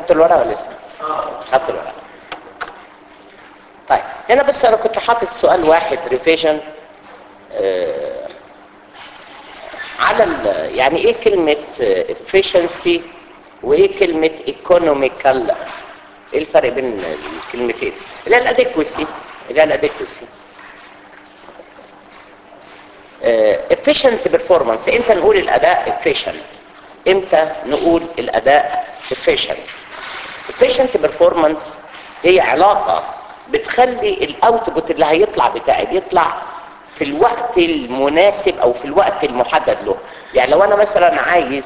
خدتوا الورقه ولا لسه خدتوا الورقه طيب هنا بس انا كنت حاطط سؤال واحد ريفيجن آه على ال- يعني ايه كلمه efficiency وايه كلمه economical ايه الفرق بين الكلمتين اللي هي الادكوسي اللي هي الادكوسي efficient performance امتى نقول الاداء efficient امتى نقول الاداء efficient efficient performance هي علاقة بتخلي الاوتبوت اللي هيطلع بتاعي بيطلع في الوقت المناسب او في الوقت المحدد له يعني لو انا مثلا عايز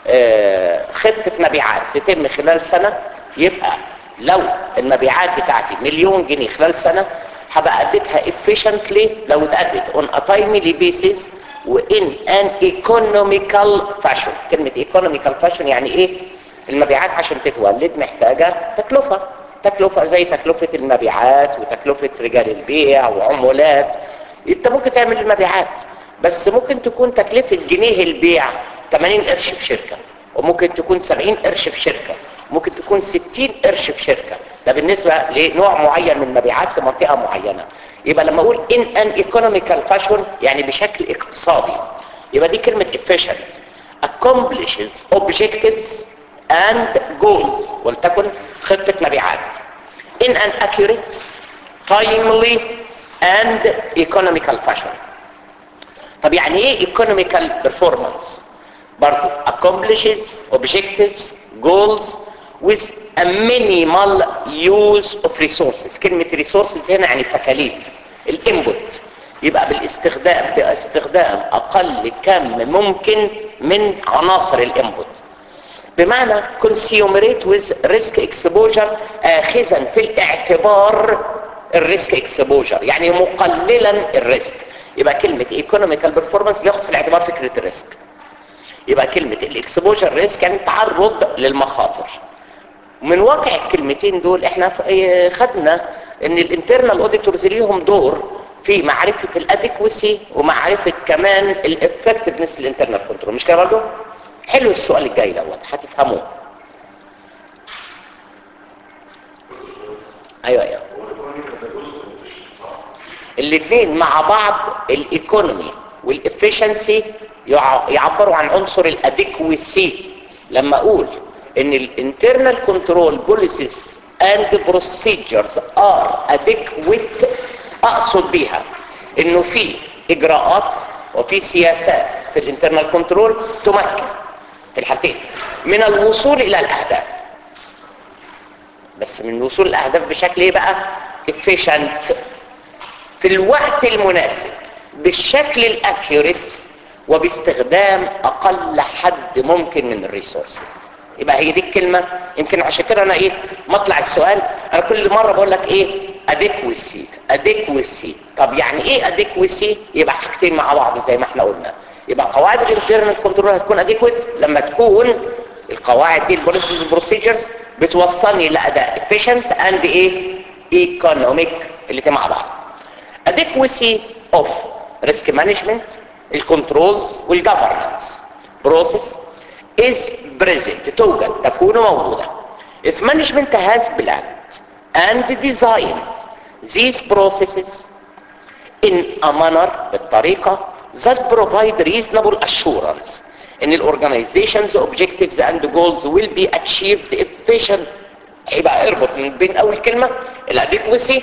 آه، خطة مبيعات تتم خلال سنة يبقى لو المبيعات بتاعتي مليون جنيه خلال سنة هبقى اديتها efficiently لو اتأدت on a timely basis وان an economical fashion كلمة economical fashion يعني ايه المبيعات عشان تتولد محتاجة تكلفة تكلفة زي تكلفة المبيعات وتكلفة رجال البيع وعمولات انت ممكن تعمل المبيعات بس ممكن تكون تكلفة جنيه البيع 80 قرش في شركة وممكن تكون 70 قرش في شركة ممكن تكون 60 قرش في شركة ده بالنسبة لنوع معين من المبيعات في منطقة معينة يبقى لما اقول in an economical fashion يعني بشكل اقتصادي يبقى دي كلمة efficient accomplishes objectives and goals ولتكن خطة مبيعات in an accurate timely and economical fashion طب يعني ايه economical performance برضو accomplishes objectives goals with a minimal use of resources كلمة resources هنا يعني تكاليف الانبوت يبقى بالاستخدام باستخدام اقل كم ممكن من عناصر الانبوت بمعنى consumerate with risk exposure اخذا في الاعتبار الريسك اكسبوجر يعني مقللا الريسك يبقى كلمة economical performance بياخد في الاعتبار فكرة الريسك يبقى كلمة الاكسبوجر ريسك يعني التعرض للمخاطر من واقع الكلمتين دول احنا ف- اه خدنا ان الانترنال اوديتورز ليهم دور في معرفة الادكوسي ومعرفة كمان الافكتفنس للانترنال كنترول مش كده برضه؟ حلو السؤال الجاي دوت هتفهموه ايوه ايوه الاثنين مع بعض الايكونومي والافشنسي يعبروا عن عنصر الادكوسي لما اقول ان الانترنال كنترول بوليسيز اند بروسيجرز ار adequate اقصد بيها انه في اجراءات وفي سياسات في الانترنال كنترول تمكن في الحالتين من الوصول الى الاهداف بس من الوصول للاهداف بشكل ايه بقى efficient في الوقت المناسب بالشكل الاكيوريت وباستخدام اقل حد ممكن من الريسورسز يبقى هي دي الكلمة يمكن عشان كده انا ايه مطلع السؤال انا كل مرة بقول لك ايه adequacy adequacy طب يعني ايه adequacy يبقى حاجتين مع بعض زي ما احنا قلنا يبقى قواعد الانترنال كنترول هتكون adequate لما تكون القواعد دي البوليسيز بروسيجرز بتوصلني لاداء efficient and ايه economic الاتنين مع بعض adequacy of risk management الكنترولز والجفرنس process is present توجد تكون موجودة if management has planned and designed these processes in a manner بالطريقة that provide reasonable assurance ان ال organization's objectives and goals will be achieved efficient يبقى اربط من بين اول كلمة الادكوسي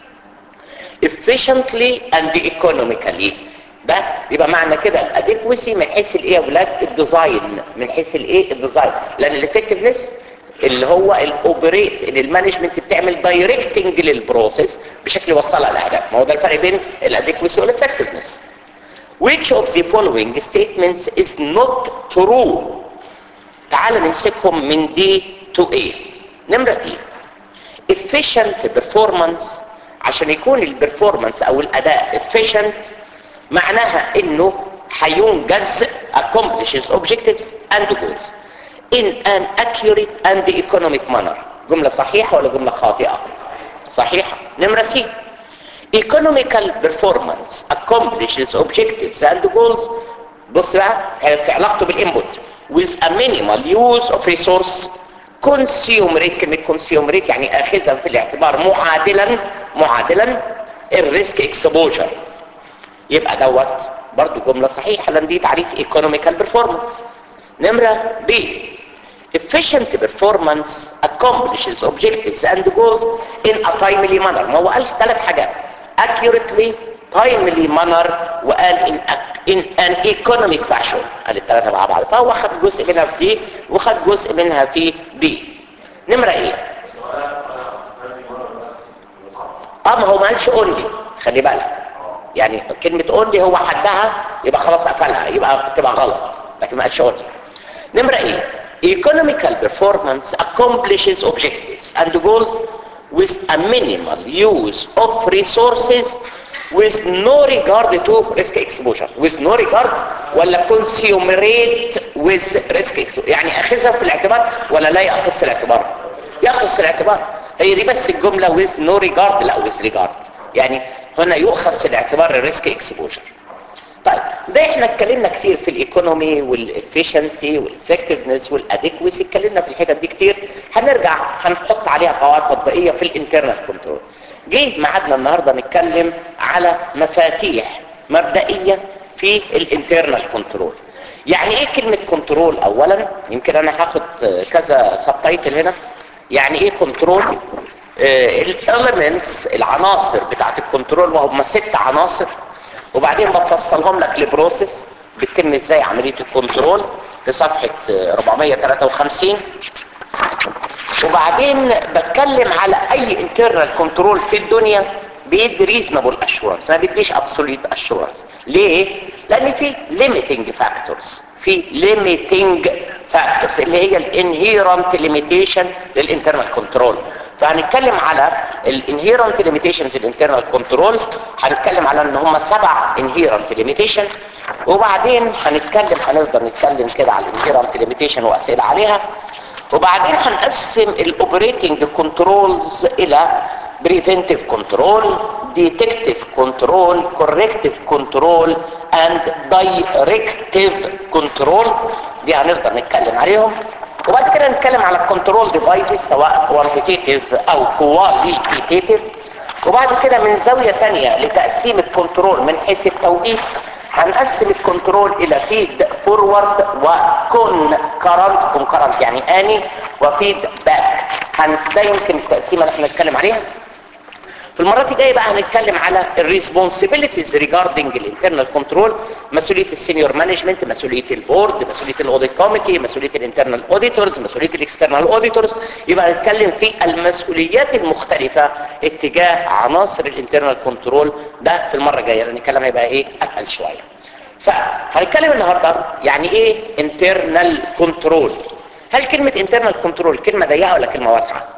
efficiently and economically ده يبقى معنى كده الادكوسي من حيث الايه يا ولاد الديزاين من حيث الايه الديزاين لان الافكتفنس اللي هو الاوبريت ان المانجمنت بتعمل دايركتنج للبروسيس بشكل يوصلها لاهداف ما هو ده الفرق بين الادكوسي والافكتفنس which of the following statements is not true تعال نمسكهم من دي to A نمرة دي efficient performance عشان يكون البرفورمانس او الاداء efficient معناها انه هينجز accomplishes objectives and goals in an accurate and economic manner جملة صحيحة ولا جملة خاطئة صحيحة نمرة سي economical performance accomplishes objectives and goals بص بقى في علاقته بالانبوت with a minimal use of resource كونسيوم ريت كلمه كونسيوم ريت يعني اخذا في الاعتبار معادلا معادلا الريسك اكسبوجر يبقى دوت برضو جمله صحيحه لان دي تعريف ايكونوميكال بيرفورمانس نمره ب efficient performance accomplishes objectives and goals in a timely manner ما هو قال ثلاث حاجات accurately timely manner وقال in, in an economic fashion قال الثلاثه مع بعض فهو خد جزء منها في دي وخد جزء منها في بي نمره ايه اه ما هو ما قالش اونلي خلي بالك يعني كلمه اونلي هو حدها يبقى خلاص قفلها يبقى تبقى غلط لكن ما قالش اونلي نمره ايه economical performance accomplishes objectives and goals with a minimal use of resources with no regard to risk exposure with no regard ولا consumerate with risk exposure يعني اخذها في الاعتبار ولا لا ياخذ في الاعتبار ياخذ في الاعتبار هي دي بس الجملة with no regard لا with regard يعني هنا يؤخذ في الاعتبار الريسك اكسبوجر طيب ده احنا اتكلمنا كتير في الايكونومي والافشنسي والافكتفنس والاديكوسي اتكلمنا في الحتت دي كتير هنرجع هنحط عليها قواعد تطبيقيه في الانترنال كنترول جه ميعادنا النهارده نتكلم على مفاتيح مبدئيه في الانترنال كنترول يعني ايه كلمه كنترول اولا يمكن انا هاخد كذا سب تايتل هنا يعني ايه كنترول الاليمنتس العناصر بتاعت الكنترول وهم ست عناصر وبعدين بفصلهم لك لبروسيس بتتم ازاي عملية الكنترول في صفحة 453 وبعدين بتكلم على اي انترنال كنترول في الدنيا بيدي ريزنبل اشورنس ما بيديش ابسوليت اشورنس ليه لان في ليميتنج فاكتورز في ليميتنج فاكتورز اللي هي الانهيرنت ليميتيشن للانترنال كنترول فهنتكلم على الانهيرنت ليميتيشنز الانترنال كنترول هنتكلم على ان هم سبع انهيرنت ليميتيشن وبعدين هنتكلم هنقدر نتكلم كده على الانهيرنت ليميتيشن واسئله عليها وبعدين هنقسم الاوبريتنج كنترولز الى بريفنتيف كنترول ديتكتيف كنترول كوركتيف كنترول اند دايركتيف كنترول دي هنقدر نتكلم عليهم وبعد كده نتكلم على الكنترول ديفايسز سواء كوانتيتيف او كواليتيتيف وبعد كده من زاويه ثانيه لتقسيم الكنترول من حيث التوقيت هنقسم الكنترول الى فيد فورورد وكون كرنت كون كرنت يعني اني وفيد باك ده يمكن التقسيمه اللي احنا نتكلم عليها في المرات الجايه بقى هنتكلم على الريسبونسبيلتيز ريجاردنج الانترنال كنترول مسؤوليه السينيور مانجمنت مسؤوليه البورد مسؤوليه الاوديت كوميتي مسؤوليه الانترنال اوديتورز مسؤوليه الاكسترنال اوديتورز يبقى هنتكلم في المسؤوليات المختلفه اتجاه عناصر الانترنال كنترول ده في المره الجايه لان الكلام هيبقى ايه اتقل شويه فهنتكلم النهارده يعني ايه انترنال كنترول هل كلمه انترنال كنترول كلمه ضيقه ولا كلمه واسعه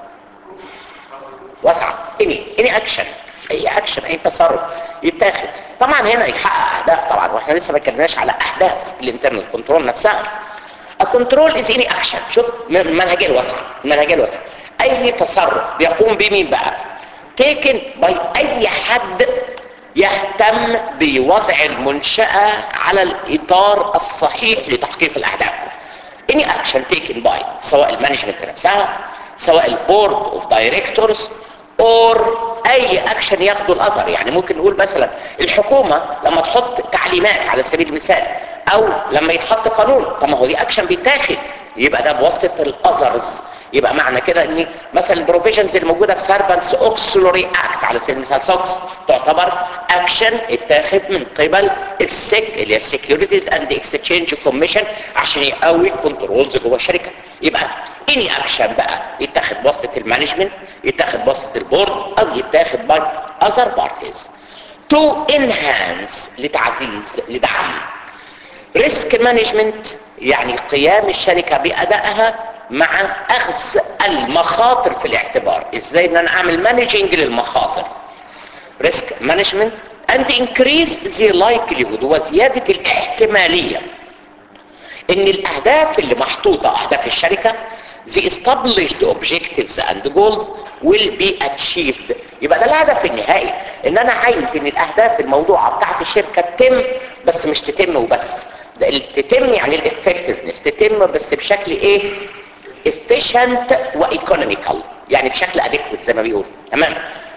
واسعه اني اني اكشن اي اكشن اي تصرف يتاخد طبعا هنا يحقق اهداف طبعا واحنا لسه ما اتكلمناش على اهداف الانترنال كنترول نفسها الكنترول از اني اكشن شوف المنهجيه الواسعه المنهجيه الواسعه اي تصرف بيقوم بمين بقى تيكن باي اي حد يهتم بوضع المنشأة على الإطار الصحيح لتحقيق الأهداف. Any action taken by سواء المانجمنت نفسها سواء البورد اوف دايركتورز اور اي اكشن ياخده الاثر يعني ممكن نقول مثلا الحكومه لما تحط تعليمات على سبيل المثال او لما يتحط قانون طب ما هو دي اكشن بيتاخد يبقى ده بواسطه الاذرز يبقى معنى كده ان مثلا البروفيجنز الموجوده في سيرفنتس اوكسلوري اكت على سبيل المثال سوكس تعتبر اكشن اتاخد من قبل السك اللي هي السكيورتيز اند اكسشينج كوميشن عشان يقوي الكنترولز جوه الشركه يبقى اني اكشن بقى يتاخد بواسطه المانجمنت يتاخد بواسطه البورد او يتاخد باي اذر بارتيز تو انهانس لتعزيز لدعم ريسك مانجمنت يعني قيام الشركه بادائها مع اخذ المخاطر في الاعتبار ازاي ان انا اعمل مانجنج للمخاطر ريسك مانجمنت and increase the likelihood وزياده الاحتماليه ان الاهداف اللي محطوطه اهداف الشركه the established objectives and goals will be achieved يبقى ده الهدف النهائي ان انا عايز ان الاهداف الموضوعه بتاعت الشركه تتم بس مش تتم وبس ده تتم يعني الافكتفنس تتم بس بشكل ايه efficient وايكونوميكال يعني بشكل اديكوت زي ما بيقول تمام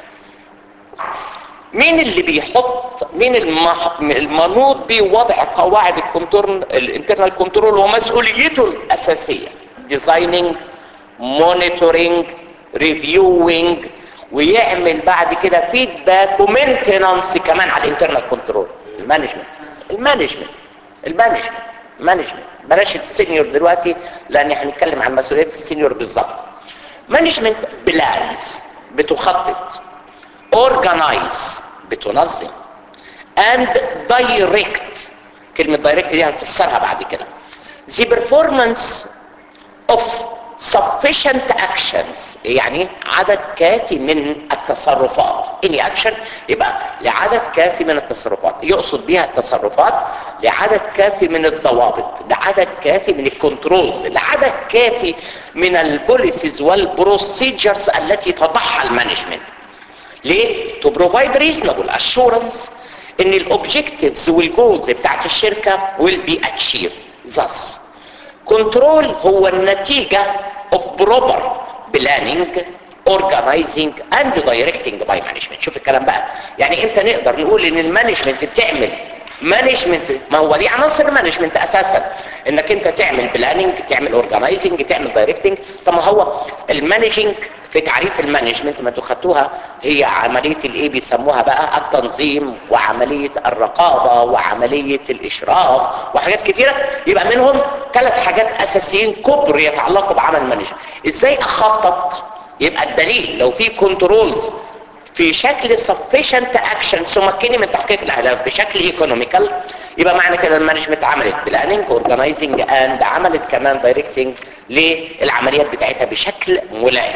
مين اللي بيحط مين المح... المنوط بوضع قواعد الكنترول الانترنال كنترول ومسؤوليته الاساسيه ديزايننج مونيتورنج ريفيوينج ويعمل بعد كده فيدباك ومينتنانس كمان على الانترنال كنترول المانجمنت المانجمنت المانجمنت مانجمنت بلاش السينيور دلوقتي لان هنتكلم عن مسؤوليات السينيور بالظبط مانجمنت بلانز بتخطط organize بتنظم and direct كلمة direct دي هنفسرها بعد كده the performance of sufficient actions يعني عدد كافي من التصرفات any action يبقى لعدد كافي من التصرفات يقصد بها التصرفات لعدد كافي من الضوابط لعدد كافي من الكنترولز لعدد كافي من البوليسيز والبروسيجرز التي تضعها المانجمنت ليه؟ to provide reasonable assurance ان الاوبجكتيفز والجولز بتاعت الشركة will be achieved thus control هو النتيجة of proper planning organizing and directing by management شوف الكلام بقى يعني امتى نقدر نقول ان المانجمنت بتعمل مانجمنت ما هو دي عناصر المانجمنت اساسا انك انت تعمل بلاننج تعمل اورجنايزنج تعمل دايركتنج طب ما هو المانجنج في تعريف المانجمنت ما انتوا خدتوها هي عمليه الايه بيسموها بقى التنظيم وعمليه الرقابه وعمليه الاشراف وحاجات كتيره يبقى منهم ثلاث حاجات اساسيين كبر يتعلقوا بعمل المانجمنت ازاي اخطط يبقى الدليل لو في كنترولز في شكل sufficient action تمكنني من تحقيق الاهداف بشكل ايكونوميكال يبقى معنى كده المانجمنت عملت بلاننج اورجنايزنج اند عملت كمان دايركتنج للعمليات بتاعتها بشكل ملائم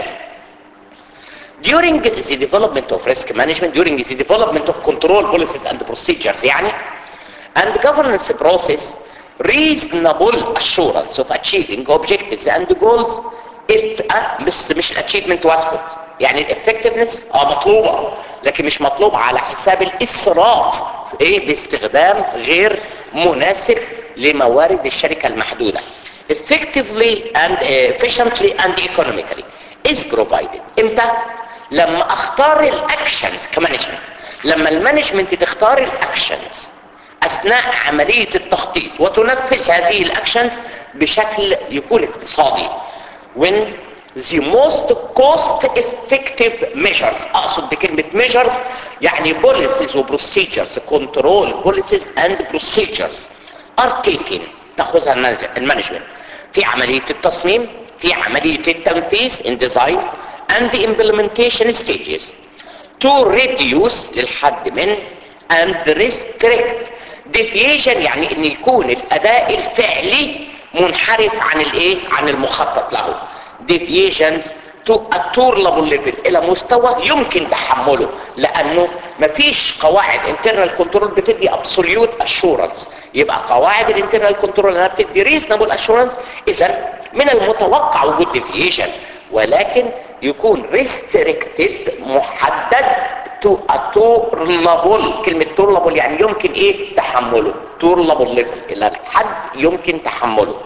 during the development of risk management during the development of control policies and procedures يعني and governance process reasonable assurance of achieving objectives and goals if uh, مش مش achievement واسكت يعني الافكتفنس اه مطلوبه لكن مش مطلوب على حساب الاسراف ايه باستخدام غير مناسب لموارد الشركه المحدوده effectively and efficiently and economically is provided امتى لما اختار الاكشنز كمانجمنت لما المانجمنت تختار الاكشنز اثناء عمليه التخطيط وتنفذ هذه الاكشنز بشكل يكون اقتصادي when the most cost effective measures اقصد بكلمة measures يعني policies و procedures control policies and procedures are taken تاخذها المانجمنت في عملية التصميم في عملية التنفيذ in design and the implementation stages to reduce للحد من and restrict deviation يعني ان يكون الاداء الفعلي منحرف عن الايه عن المخطط له deviations to a tolerable level الى مستوى يمكن تحمله لانه مفيش قواعد internal control بتدي absolute assurance يبقى قواعد الانترنال كنترول انها بتدي reasonable assurance اذا من المتوقع وجود deviation ولكن يكون restricted محدد to a tolerable كلمة tolerable يعني يمكن ايه تحمله tolerable level الى حد يمكن تحمله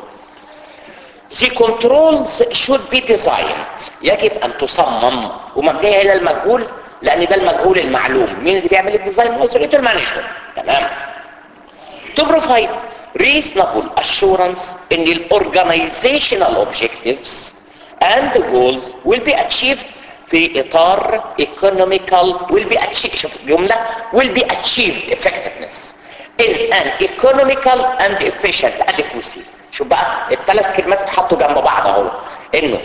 The controls should be designed يجب ان تصمم ومبنية الى المجهول لان ده المجهول المعلوم مين اللي بيعمل الديزاين مسؤولية المانجمنت تمام to provide reasonable assurance in the organizational objectives and the goals will be achieved في اطار economical will be achieved شوف جملة will be achieved effectiveness in an economical and efficient adequacy شوف بقى الثلاث كلمات اتحطوا جنب بعض اهو انه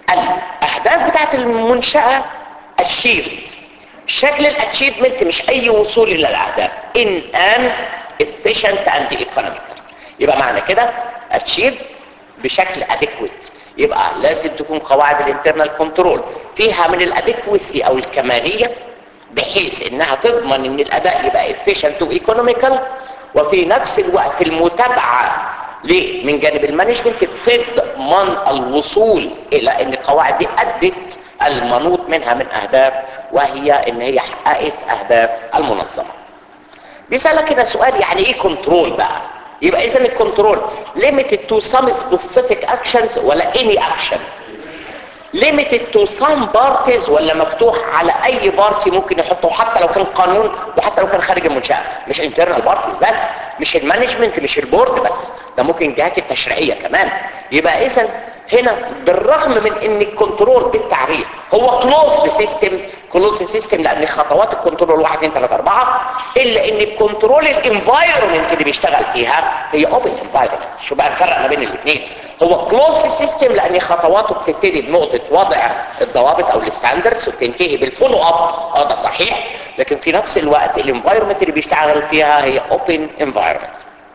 الاهداف بتاعت المنشأة achieved شكل الاتشيفمنت مش اي وصول الى الاهداف in an efficient and economical يبقى معنى كده achieve بشكل adequate يبقى لازم تكون قواعد الانترنال كنترول فيها من الادكوسي او الكمالية بحيث انها تضمن ان الاداء يبقى efficient وايكونوميكال وفي نفس الوقت المتابعة ليه من جانب المانجمنت تضمن الوصول الى ان القواعد دي ادت المنوط منها من اهداف وهي ان هي حققت اهداف المنظمة بيسألك كده سؤال يعني ايه كنترول بقى يبقى اذا الكنترول limited to some specific actions ولا any action limited to some parties ولا مفتوح على اي بارتي ممكن يحطه حتى لو كان قانون وحتى لو كان خارج المنشأة مش internal parties بس مش المانجمنت مش البورد بس ده ممكن الجهات التشريعية كمان يبقى اذا هنا بالرغم من ان الكنترول بالتعريف هو كلوز سيستم كلوز سيستم لان خطوات الكنترول 1 2 3 4 الا ان الكنترول الانفايرمنت اللي بيشتغل فيها هي اوبن انفايرمنت شو بقى الفرق ما بين الاثنين هو كلوز سيستم لان خطواته بتبتدي بنقطه وضع الضوابط او الستاندردز وبتنتهي بالفولو اب اه ده صحيح لكن في نفس الوقت الانفايرمنت اللي بيشتغل فيها هي اوبن انفايرمنت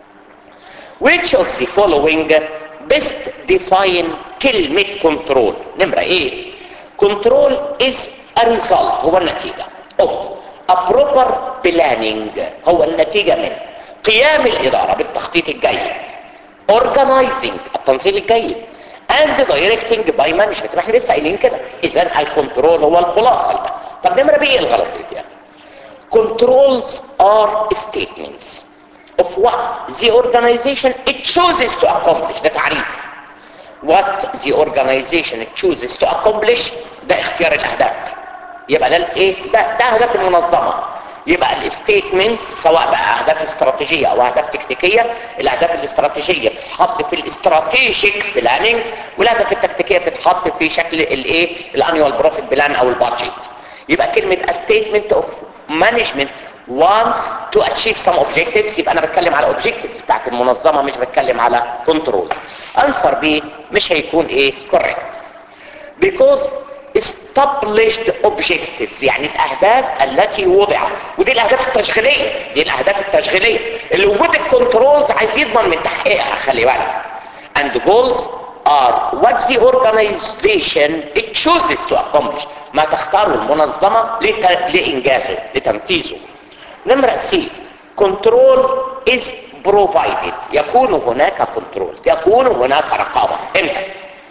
which of the following best define كلمة control نمرة ايه control is a result هو النتيجة of a proper planning هو النتيجة من قيام الإدارة بالتخطيط الجيد organizing التنظيم الجيد and directing by management احنا لسه قايلين كده اذا الكنترول هو الخلاصة طب نمرة بيه الغلط دي يعني. controls are statements of what the organization it chooses to accomplish ده تعريف what the organization it chooses to accomplish ده اختيار الاهداف يبقى ده الايه ده ده اهداف المنظمه يبقى الستيتمنت سواء بقى اهداف استراتيجيه او اهداف تكتيكيه الاهداف الاستراتيجيه بتتحط في الاستراتيجيك بلاننج والاهداف التكتيكيه بتتحط في شكل الايه الانيوال بروفيت بلان او البادجت يبقى كلمه a statement of management wants to achieve some objectives يبقى انا بتكلم على objectives بتاعت المنظمه مش بتكلم على control answer B مش هيكون ايه correct because established objectives يعني الاهداف التي وضعت ودي الاهداف التشغيليه دي الاهداف التشغيليه اللي وجود الكنترولز عايز يضمن من تحقيقها خلي بالك and goals are what the organization it chooses to accomplish ما تختاره المنظمه لت... لانجازه لتنفيذه نمرة سي كنترول is provided يكون هناك كنترول يكون هناك رقابة امتى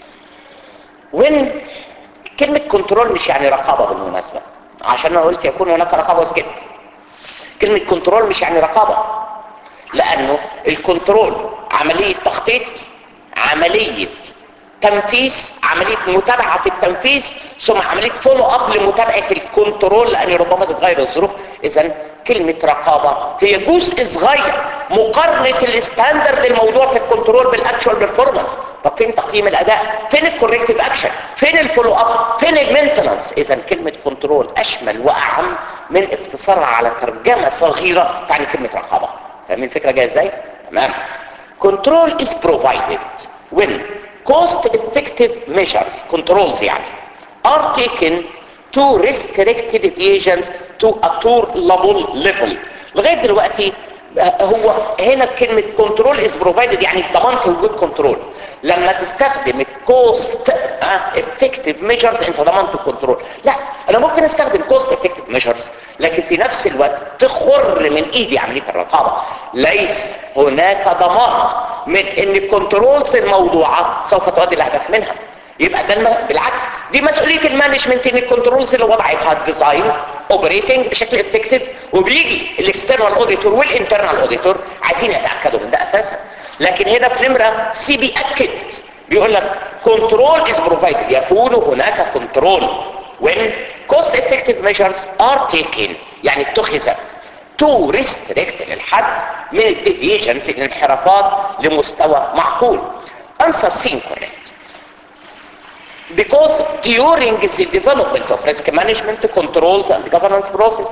when كلمة كنترول مش يعني رقابة بالمناسبة عشان انا قلت يكون هناك رقابة وسكت كلمة كنترول مش يعني رقابة لانه الكنترول عملية تخطيط عملية تنفيذ عملية متابعة في التنفيذ ثم عملية فولو اب لمتابعة الكنترول لان ربما تتغير الظروف اذا كلمة رقابة هي جزء صغير مقارنة الستاندرد الموضوع في الكنترول بالاكشوال بيرفورمانس طب فين تقييم الاداء فين الكوريكتيف اكشن فين الفولو اب فين المينتنانس اذا كلمة كنترول اشمل واعم من اقتصارها على ترجمة صغيرة تعني كلمة رقابة فاهمين الفكرة جاية ازاي تمام control is provided when cost effective measures controls يعني are taken to restrict deviations to a tolerable level لغاية دلوقتي هو هنا كلمة كنترول از بروفايدد يعني ضمنت وجود كنترول لما تستخدم الكوست افكتيف ميجرز انت ضمنت الكنترول لا انا ممكن استخدم كوست افكتيف ميجرز لكن في نفس الوقت تخر من ايدي عمليه الرقابه ليس هناك ضمان من ان الكنترولز الموضوعه سوف تؤدي الاهداف منها يبقى ده الم... بالعكس دي مسؤوليه المانجمنت ان الكنترولز اللي وضعتها الديزاين اوبريتنج بشكل افكتيف وبيجي الاكسترنال اوديتور والانترنال اوديتور عايزين يتاكدوا من ده اساسا لكن هنا في نمره سي بياكد بيقول لك كنترول از بروفايدد يكون هناك كنترول when cost effective measures are taken يعني اتخذت to restrict للحد من الديفيشنز الانحرافات لمستوى معقول answer C correct because during the development of risk management controls and governance process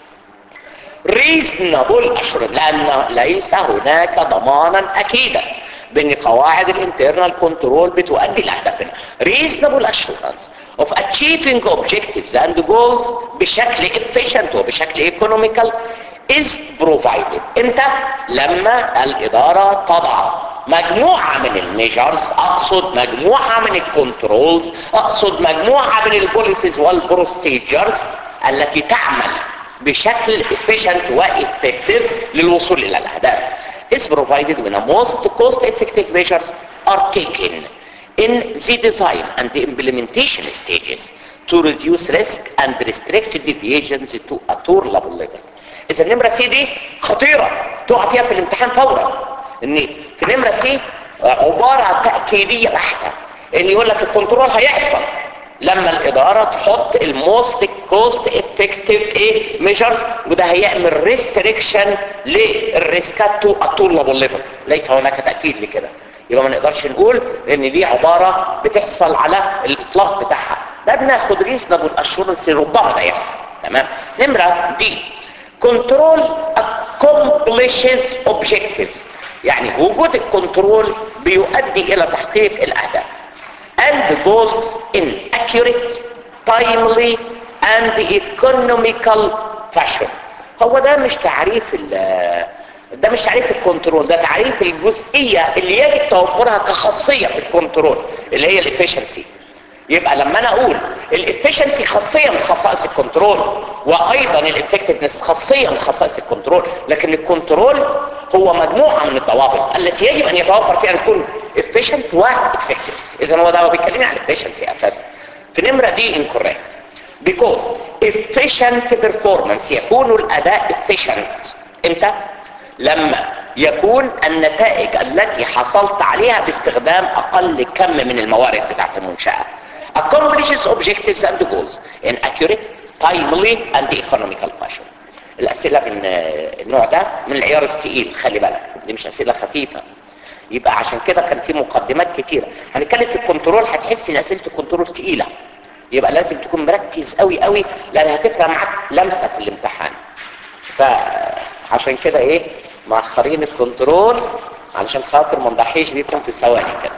reasonable assurance لأن ليس هناك ضمانا أكيدا بأن قواعد الانترنال كنترول بتؤدي لأهدافنا reasonable assurance of achieving objectives and goals بشكل efficient وبشكل economical is provided امتى؟ لما الإدارة تضع مجموعة من الميجرز اقصد مجموعة من الكنترولز اقصد مجموعة من البوليسيز والبروسيجرز التي تعمل بشكل efficient وeffective للوصول الى الاهداف is provided when the most cost effective measures are taken in the design and the implementation stages to reduce risk and restrict deviations to a tolerable level اذا النمرة سي دي خطيرة تقع فيها في الامتحان فورا ان في نمره سي عباره تاكيديه بحته ان يقول لك الكنترول هيحصل لما الاداره تحط الموست كوست افكتيف ايه ميجرز وده هيعمل ريستريكشن للريسكات تو اتولابل ليفل ليس هناك تاكيد لكده يبقى ما نقدرش نقول ان دي عباره بتحصل على الاطلاق بتاعها ده بناخد ريزنبل اشورنس ربما ده يحصل تمام نمره دي كنترول accomplishes objectives يعني وجود الكنترول بيؤدي الى تحقيق الاهداف and goals in accurate timely and economical fashion هو ده مش تعريف ده مش تعريف الكنترول ده تعريف الجزئية اللي يجب توفرها كخاصية في الكنترول اللي هي الافشنسي يبقى لما انا اقول الافشنسي خاصية من خصائص الكنترول وايضا الافكتفنس خاصية من خصائص الكنترول لكن الكنترول هو مجموعة من الضوابط التي يجب ان يتوفر فيها الكل efficient وافكتيف اذا هو ده هو بيتكلمني عن efficiency اساسا في نمرة دي incorrect because efficient performance يكون الاداء efficient امتى لما يكون النتائج التي حصلت عليها باستخدام اقل كم من الموارد بتاعت المنشأة accomplishes objectives and goals in accurate timely and economical fashion الاسئلة من النوع ده من العيار التقيل خلي بالك دي مش اسئلة خفيفة يبقى عشان كده كان في مقدمات كتيرة هنتكلم في الكنترول هتحس ان اسئلة الكنترول تقيلة يبقى لازم تكون مركز قوي قوي لان هتفرق معاك لمسة في الامتحان فعشان كده ايه مؤخرين الكنترول علشان خاطر ما نضحيش بيكم في ثواني كده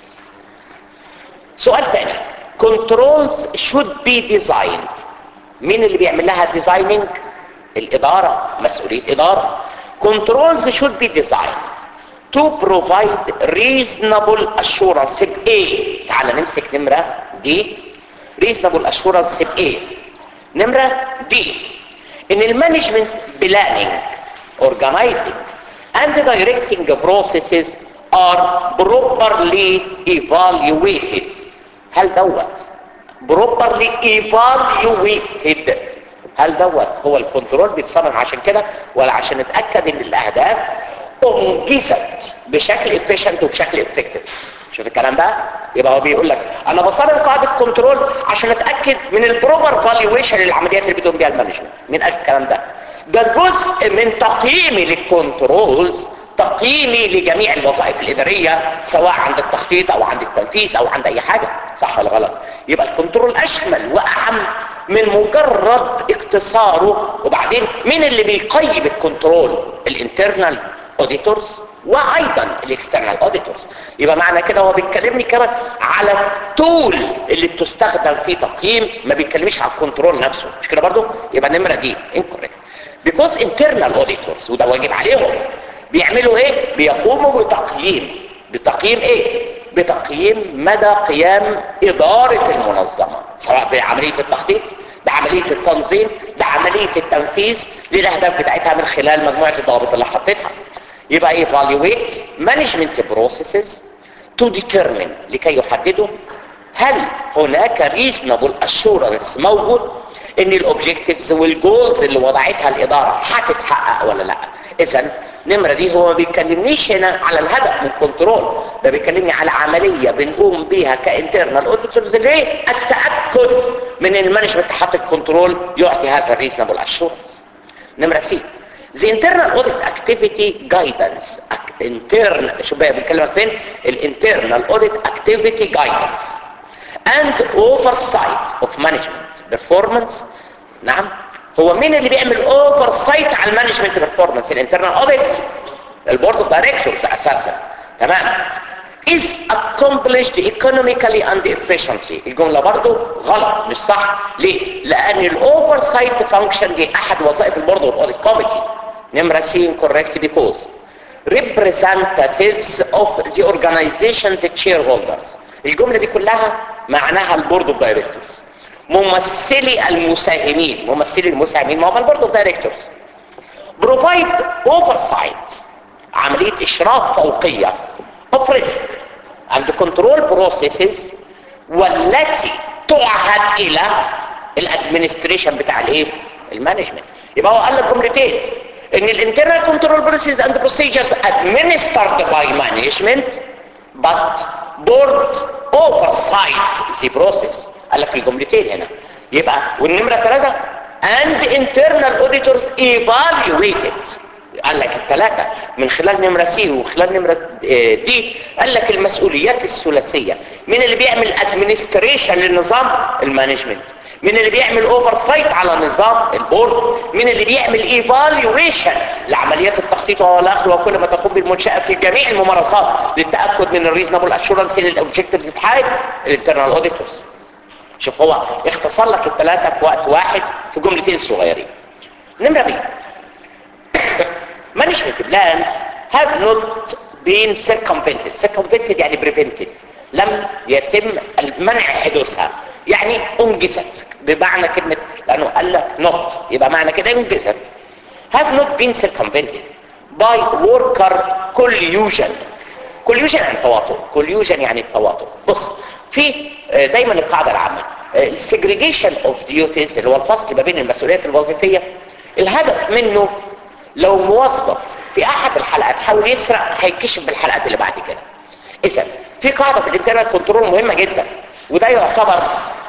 سؤال تاني controls should be designed مين اللي بيعمل لها ديزايننج الاداره مسؤوليه اداره controls should be designed to provide reasonable assurance بايه تعال نمسك نمره دي reasonable assurance بايه نمره دي ان المانجمنت بلاننج organizing and directing processes are properly evaluated هل دوت properly evaluated هل دوت هو الكنترول بيتصمم عشان كده ولا عشان نتاكد ان الاهداف انجزت بشكل efficient وبشكل effective شوف الكلام ده يبقى هو بيقول لك انا بصمم قاعده كنترول عشان اتاكد من البروبر فاليويشن للعمليات اللي بيقوم بيها المانجمنت من اجل الكلام ده ده جزء من تقييمي للكنترولز تقييمي لجميع الوظائف الإدارية سواء عند التخطيط أو عند التنفيذ أو عند أي حاجة صح ولا غلط يبقى الكنترول أشمل وأعم من مجرد اقتصاره وبعدين مين اللي بيقيم الكنترول الانترنال اوديتورز وايضا الاكسترنال اوديتورز يبقى معنى كده هو بيتكلمني كمان على التول اللي بتستخدم في تقييم ما بيتكلمش على الكنترول نفسه مش كده برضو يبقى النمره دي انكوريكت because internal auditors وده واجب عليهم بيعملوا ايه بيقوموا بتقييم بتقييم ايه بتقييم مدى قيام اداره المنظمه سواء بعمليه التخطيط بعمليه التنظيم بعمليه التنفيذ للاهداف بتاعتها من خلال مجموعه الضوابط اللي حطيتها يبقى evaluate management processes to determine لكي يحددوا هل هناك reasonable assurance موجود ان الاوبجكتيفز والجولز اللي وضعتها الاداره هتتحقق ولا لا اذا نمرة دي هو ما بيكلمنيش هنا على الهدف من الكنترول ده بيكلمني على عملية بنقوم بيها كانترنال اوديتورز ليه التأكد من المانجمنت حاطط الكنترول يعطي هذا الريزنبل اشورنس نمرة سي The internal audit activity guidance internal شوف بقى بنتكلم فين الانترنال audit activity guidance and oversight of management performance نعم هو مين اللي بيعمل اوفر سايت على المانجمنت بيرفورمانس الانترنال اوديت البورد اوف دايركتورز اساسا تمام is accomplished economically and efficiently الجمله برضو غلط مش صح ليه لان الاوفر سايت فانكشن دي احد وظائف البورد اوف اوديت كوميتي نمره سي incorrect because representatives of the organization the shareholders الجمله دي كلها معناها البورد اوف دايركتورز ممثلي المساهمين ممثلي المساهمين ما هم البورد اوف دايركتورز بروفايد اوفر سايت عمليه اشراف فوقيه اوف ريسك اند كنترول بروسيسز والتي تعهد الى الادمنستريشن بتاع الايه المانجمنت يبقى هو قال لك جملتين ان الانترنال كنترول بوليسيز اند بروسيجرز administered by management but board oversight the process قال لك الجملتين هنا يبقى والنمرة ثلاثة and internal auditors evaluated قال لك الثلاثة من خلال نمرة سي وخلال نمرة دي قال لك المسؤوليات الثلاثية مين اللي بيعمل ادمنستريشن للنظام المانجمنت مين اللي بيعمل اوفر سايت على نظام البورد مين اللي بيعمل ايفالويشن لعمليات التخطيط والاخر وكل ما تقوم بالمنشاه في جميع الممارسات للتاكد من الريزنبل اشورنس للاوبجكتيفز بتاعت الانترنال اوديتورز شوف هو اختصر لك الثلاثه في وقت واحد في جملتين صغيرين نمره بي management plans have not been circumvented circumvented يعني prevented لم يتم منع حدوثها يعني انجزت بمعنى كلمة لانه قال لك not يبقى معنى كده انجزت have not been circumvented by worker collusion collusion يعني تواطؤ collusion يعني التواطؤ بص في دايما القاعدة العامة السجريجيشن اوف ديوتيز اللي هو الفصل ما بين المسؤوليات الوظيفية الهدف منه لو موظف في احد الحلقات حاول يسرق هيكشف بالحلقات اللي بعد كده اذا في قاعده في الانترنال كنترول مهمه جدا وده يعتبر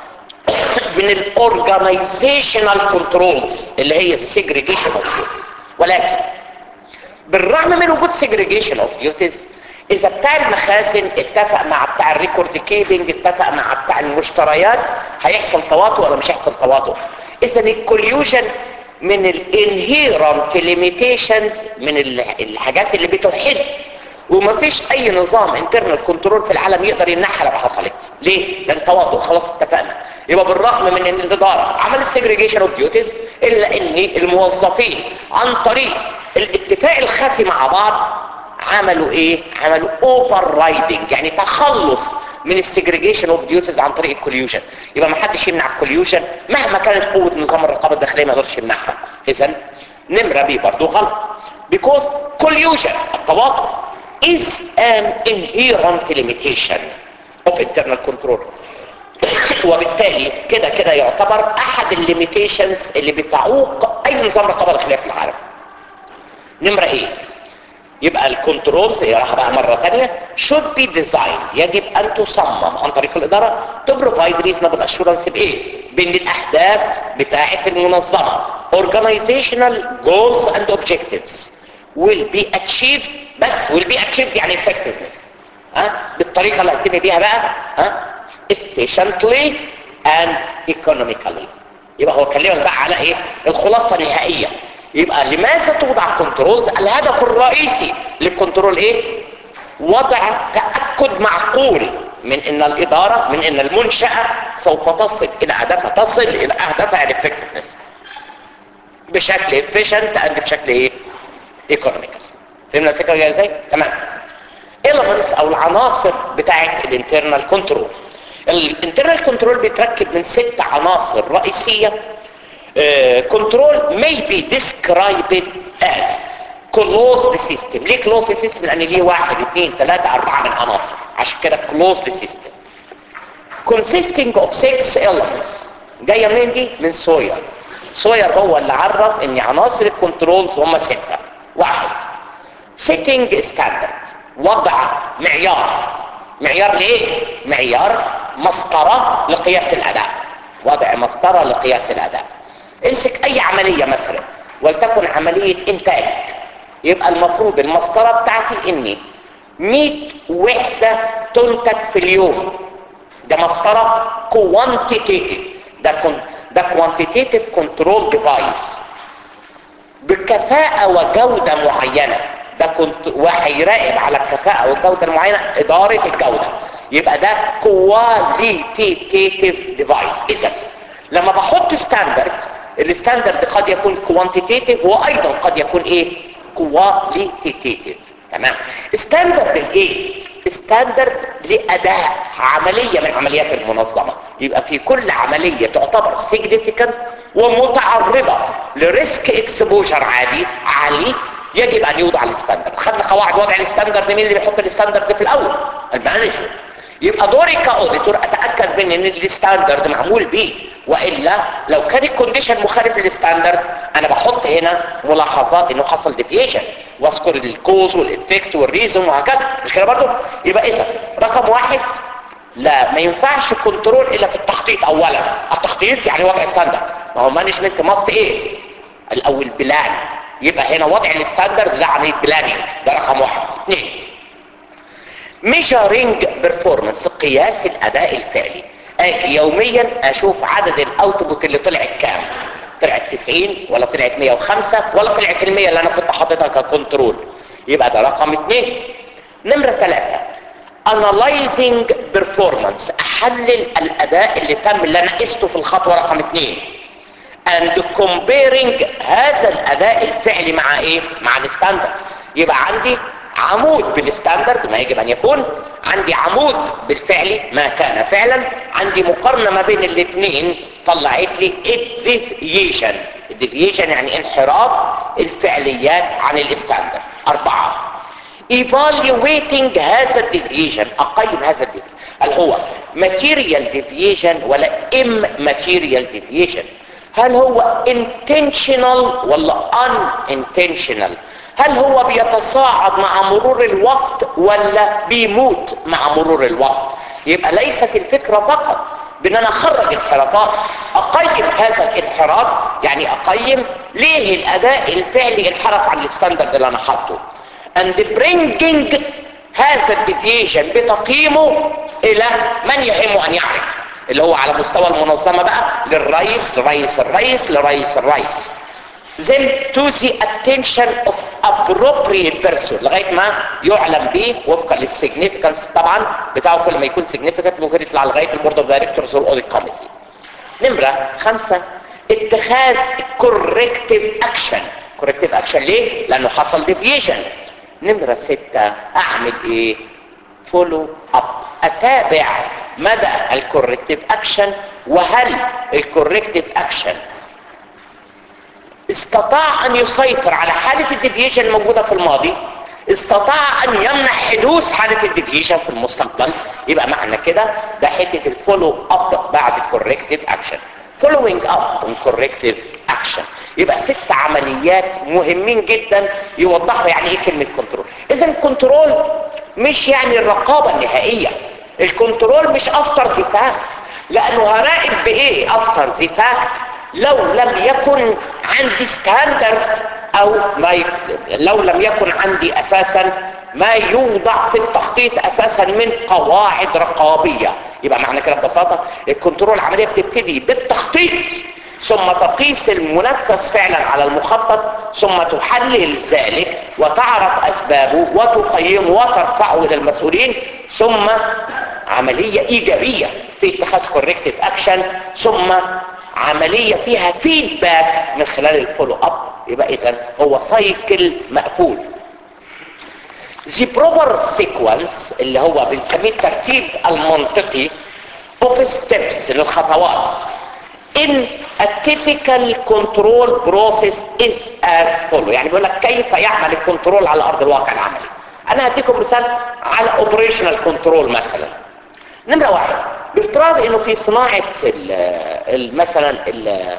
من الاورجانيزيشنال كنترولز اللي هي السيجريجيشن اوف ديوتيز ولكن بالرغم من وجود سيجريجيشن اوف ديوتيز اذا بتاع المخازن اتفق مع بتاع الريكورد كيبنج اتفق مع بتاع المشتريات هيحصل تواطؤ ولا مش هيحصل تواطؤ اذا الكوليوجن من الانهيرنت ليميتيشنز من الحاجات اللي بتحد ومفيش اي نظام انترنال كنترول في العالم يقدر يمنعها لو حصلت ليه لان تواضع خلاص اتفقنا يبقى بالرغم من ان الاداره عملت سيجريجيشن اوف ديوتيز الا ان الموظفين عن طريق الاتفاق الخفي مع بعض عملوا ايه عملوا اوفر رايدنج يعني تخلص من السيجريجيشن اوف ديوتيز عن طريق الكوليوجن يبقى ما حدش يمنع الكوليوجن مهما كانت قوه نظام الرقابه الداخليه ما يقدرش يمنعها اذا نمره بي برضه غلط because collusion التواطؤ is an inherent limitation of internal control وبالتالي كده كده يعتبر احد الليميتيشنز اللي بتعوق اي نظام رقابه داخليه في العالم نمره ايه يبقى الكنترولز اقراها بقى مره ثانيه should be designed يجب ان تصمم عن طريق الاداره to provide reasonable assurance بايه بين الاهداف بتاعه المنظمه organizational goals and objectives will be achieved بس will be achieved يعني effectiveness ها بالطريقه اللي هتتم بيها بقى ها efficiently and economically يبقى هو كلمنا بقى على ايه الخلاصه النهائيه يبقى لماذا توضع كنترولز الهدف الرئيسي للكنترول ايه وضع تاكد معقول من ان الاداره من ان المنشاه سوف تصل الى اهدافها تصل الى اهدافها الافكتفنس بشكل efficient and بشكل ايه ايكونوميكال فهمنا الفكره جايه ازاي تمام elements او العناصر بتاعه الانترنال كنترول الانترنال كنترول بيتركب من ست عناصر رئيسيه كنترول may be described as closed system ليه closed system لان ليه واحد اثنين ثلاثة اربعة من عناصر عشان كده closed system consisting of six elements جاية منين دي من سوير سوير هو اللي عرف ان عناصر الكنترولز هم ستة واحد setting standard وضع معيار معيار ليه معيار مسطرة لقياس الاداء وضع مسطرة لقياس الاداء امسك اي عملية مثلا ولتكن عملية انتاج يبقى المفروض المسطرة بتاعتي اني 100 وحدة تنتج في اليوم ده مسطرة كوانتيتيف ده كن ده كوانتيتيف كنترول ديفايس بكفاءة وجودة معينة ده كنت وهيراقب على الكفاءة والجودة المعينة إدارة الجودة يبقى ده كواليتيتيف ديفايس إذا لما بحط ستاندرد الستاندرد قد يكون كوانتيتيف وايضا قد يكون ايه كواليتيتيف تمام ستاندرد الايه ستاندرد لاداء عمليه من عمليات المنظمه يبقى في كل عمليه تعتبر سيجنيفيكانت ومتعرضه لريسك اكسبوجر عالي عالي يجب ان يوضع الستاندرد خدنا قواعد وضع الستاندرد مين اللي بيحط الستاندرد في الاول المانجر يبقى دوري كاوديتور اتاكد من ان الستاندرد معمول بيه والا لو كان الكونديشن مخالف للستاندرد انا بحط هنا ملاحظات انه حصل ديفيشن واذكر الكوز والافكت والريزون وهكذا مش كده برضه يبقى اذا رقم واحد لا ما ينفعش كنترول الا في التخطيط اولا التخطيط يعني وضع ستاندرد ما هو مانجمنت ماست ايه الاول بلان يبقى هنا وضع الستاندرد ده عمليه بلاننج ده رقم واحد اثنين ميجرنج بيرفورمانس قياس الاداء الفعلي اجي يوميا اشوف عدد الاوتبوت اللي طلعت كام طلعت 90 ولا طلعت 105 ولا طلعت ال 100 اللي انا كنت حاططها ككنترول يبقى ده رقم اثنين نمره ثلاثة analyzing performance احلل الاداء اللي تم اللي انا قسته في الخطوه رقم اثنين and comparing هذا الاداء الفعلي مع ايه مع الستاندرد يبقى عندي عمود بالستاندرد ما يجب ان يكون عندي عمود بالفعلي ما كان فعلا عندي مقارنه ما بين الاثنين طلعت لي الديفيشن الديفيشن يعني انحراف الفعليات عن الستاندرد اربعه evaluating هذا الديفيشن اقيم هذا الديفيشن هل هو material deviation ولا immaterial deviation هل هو intentional ولا unintentional هل هو بيتصاعد مع مرور الوقت ولا بيموت مع مرور الوقت يبقى ليست الفكرة فقط بان انا اخرج انحرافات اقيم هذا الانحراف يعني اقيم ليه الاداء الفعلي انحرف عن الستاندرد اللي انا حاطه and bringing هذا الديفيشن بتقييمه الى من يهم ان يعرف اللي هو على مستوى المنظمة بقى للرئيس لرئيس الرئيس لرئيس الرئيس then to the attention of appropriate person لغاية ما يعلم به وفقا للسيجنيفيكانس طبعا بتاعه كل ما يكون significant ممكن يطلع لغاية البورد اوف دايركتورز والاوديت كوميتي نمرة خمسة اتخاذ corrective action corrective action ليه؟ لانه حصل deviation نمرة ستة اعمل ايه؟ فولو اب اتابع مدى الكوركتيف اكشن وهل الكوركتيف اكشن استطاع ان يسيطر على حالة الديفيشن الموجودة في الماضي استطاع ان يمنع حدوث حالة الديفيشن في المستقبل يبقى معنى كده ده حتة الفولو اب بعد الكوركتيف اكشن following up on corrective action يبقى ست عمليات مهمين جدا يوضحوا يعني ايه كلمة كنترول اذا الكنترول مش يعني الرقابة النهائية الكنترول مش افتر ذي فاكت لانه هراقب بايه افتر ذي فاكت لو لم يكن عندي ستاندرد او ما ي... لو لم يكن عندي اساسا ما يوضع في التخطيط اساسا من قواعد رقابية يبقى معنى كده ببساطة الكنترول عملية بتبتدي بالتخطيط ثم تقيس المنفذ فعلا على المخطط ثم تحلل ذلك وتعرف اسبابه وتقيمه وترفعه الى المسؤولين ثم عملية ايجابية في اتخاذ كوركتيف اكشن ثم عملية فيها فيدباك من خلال الفولو اب يبقى اذا هو سايكل مقفول The proper sequence اللي هو بنسميه الترتيب المنطقي of steps للخطوات in a typical control process is as follow يعني بيقول لك كيف يعمل الكنترول على ارض الواقع العملي انا هديكم مثال على operational control مثلا نمرة واحد بافتراض انه في صناعة ال ال مثلا ال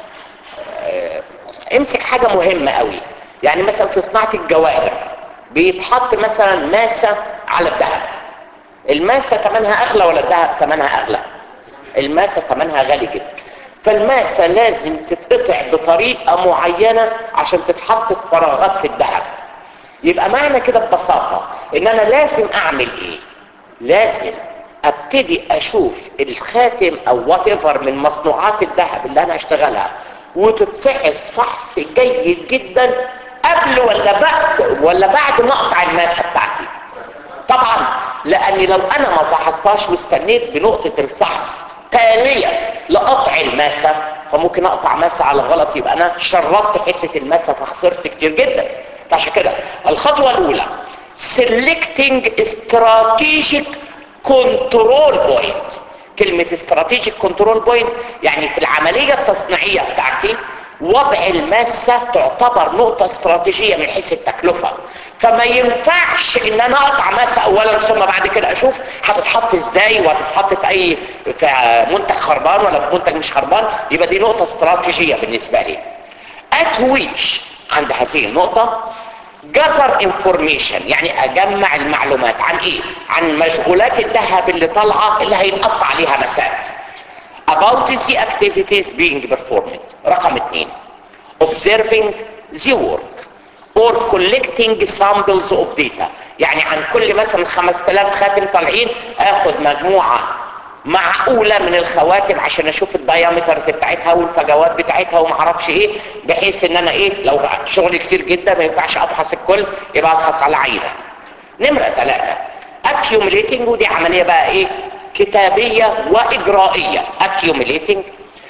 امسك حاجة مهمة قوي يعني مثلا في صناعة الجواهر بيتحط مثلا ماسة على الذهب الماسة ثمنها اغلى ولا الذهب ثمنها اغلى الماسة ثمنها غالي جدا فالماسة لازم تتقطع بطريقة معينة عشان تتحط في فراغات في الذهب يبقى معنى كده ببساطة ان انا لازم اعمل ايه لازم ابتدي اشوف الخاتم او وات من مصنوعات الذهب اللي انا اشتغلها وتتفحص فحص جيد جدا قبل ولا بعد ولا بعد ما اقطع الماسة بتاعتي طبعا لاني لو انا ما فحصتهاش واستنيت بنقطة الفحص تالية لقطع الماسة فممكن اقطع ماسة على غلط يبقى انا شربت حتة الماسة فخسرت كتير جدا عشان كده الخطوة الاولى selecting strategic control point كلمة strategic control point يعني في العملية التصنيعية بتاعتي وضع الماسة تعتبر نقطة استراتيجية من حيث التكلفة فما ينفعش ان انا اقطع ماسة اولا ثم بعد كده اشوف هتتحط ازاي وهتتحط في اي في منتج خربان ولا في منتج مش خربان يبقى دي نقطة استراتيجية بالنسبة لي at which عند هذه النقطة جزر انفورميشن يعني اجمع المعلومات عن ايه عن مشغولات الذهب اللي طالعه اللي هينقطع عليها مسات about the activities being performed رقم اثنين observing the work or collecting samples of data يعني عن كل مثلا 5000 خاتم طالعين اخد مجموعة معقولة من الخواتم عشان اشوف الدايمترز بتاعتها والفجوات بتاعتها وما اعرفش ايه بحيث ان انا ايه لو شغل كتير جدا ما ينفعش ابحث الكل يبقى ابحث على عينة نمرة ثلاثة accumulating ودي عملية بقى ايه كتابية واجرائية accumulating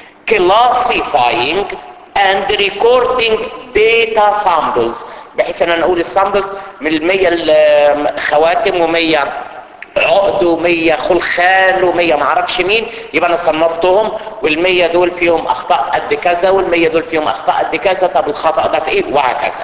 classifying and recording data samples بحيث ان انا اقول السامبلز من المية الخواتم ومية عقد ومية خلخال ومية معرفش مين يبقى انا صنفتهم والمية دول فيهم اخطاء قد كذا والمية دول فيهم اخطاء قد كذا طب الخطأ ده في ايه وهكذا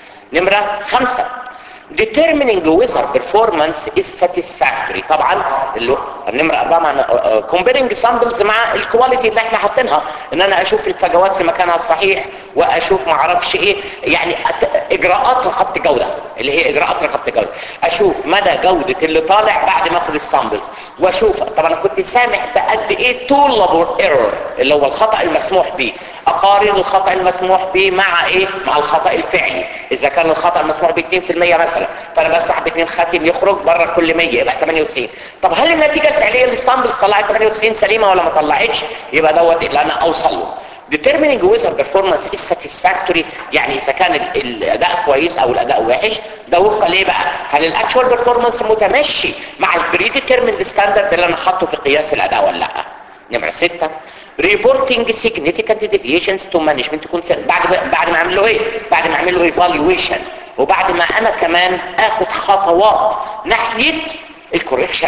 نمرة خمسة determining whether performance is satisfactory طبعا اللي النمرة أربعة معنى comparing samples مع الكواليتي اللي احنا حاطينها ان انا اشوف الفجوات في مكانها الصحيح واشوف ما اعرفش ايه يعني اجراءات رقابة الجودة اللي هي اجراءات رقابة الجودة اشوف مدى جودة اللي طالع بعد ما اخد السامبلز واشوف طب انا كنت سامح بقد ايه tolerable error اللي هو الخطأ المسموح به اقارن الخطأ المسموح به مع ايه مع الخطأ الفعلي اذا كان الخطأ المسموح به 2% مثلا فانا بسمح باثنين خاتم يخرج بره كل 100 يبقى 98 طب هل النتيجة الفعلية للسامبلز طلعت 98 سليمة ولا ما طلعتش يبقى دوت اللي انا اوصل له determining whether performance is satisfactory يعني اذا كان الاداء كويس او الاداء وحش ده وفقا ليه بقى هل الاكشوال بيرفورمانس متمشي مع البري ديترميند ستاندرد اللي انا حاطه في قياس الاداء ولا لا نمرة ستة reporting significant deviations to management concern بعد ما بعد ما اعمل له ايه بعد ما اعمل له evaluation وبعد ما انا كمان اخد خطوات ناحية الكوريكشن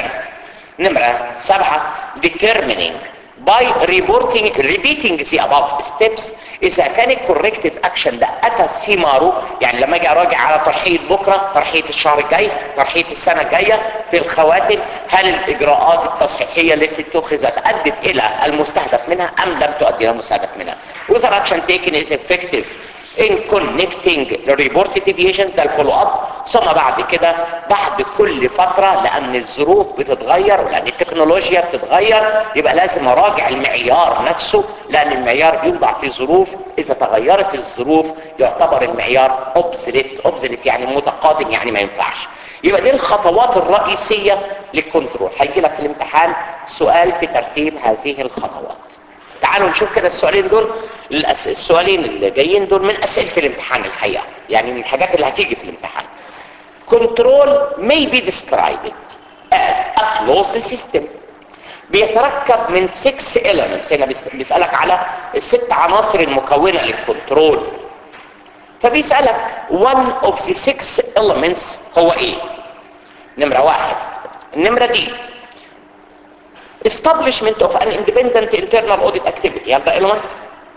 نمرة سبعة determining by reporting repeating the above steps اذا كان الكوركتيف اكشن ده اتى ثماره يعني لما اجي اراجع على ترحية بكرة ترحية الشهر الجاي ترحية السنة الجاية في الخواتم هل الاجراءات التصحيحية التي اتخذت ادت الى المستهدف منها ام لم تؤدي الى المستهدف منها whether action taken is effective in connecting the reported deviations الفولو اب ثم بعد كده بعد كل فترة لان الظروف بتتغير ولان التكنولوجيا بتتغير يبقى لازم اراجع المعيار نفسه لان المعيار بيوضع في ظروف اذا تغيرت الظروف يعتبر المعيار اوبزليت اوبزليت يعني متقادم يعني ما ينفعش يبقى دي الخطوات الرئيسية للكنترول هيجي لك في الامتحان سؤال في ترتيب هذه الخطوات تعالوا نشوف كده السؤالين دول الأس... السؤالين اللي جايين دول من اسئله الامتحان الحقيقه يعني من الحاجات اللي هتيجي في الامتحان control may be described as a closed system بيتركب من 6 elements هنا بيسألك على الست عناصر المكونة للكنترول فبيسألك one of the six elements هو ايه نمرة واحد النمرة دي establishment of an independent internal audit activity هل ده element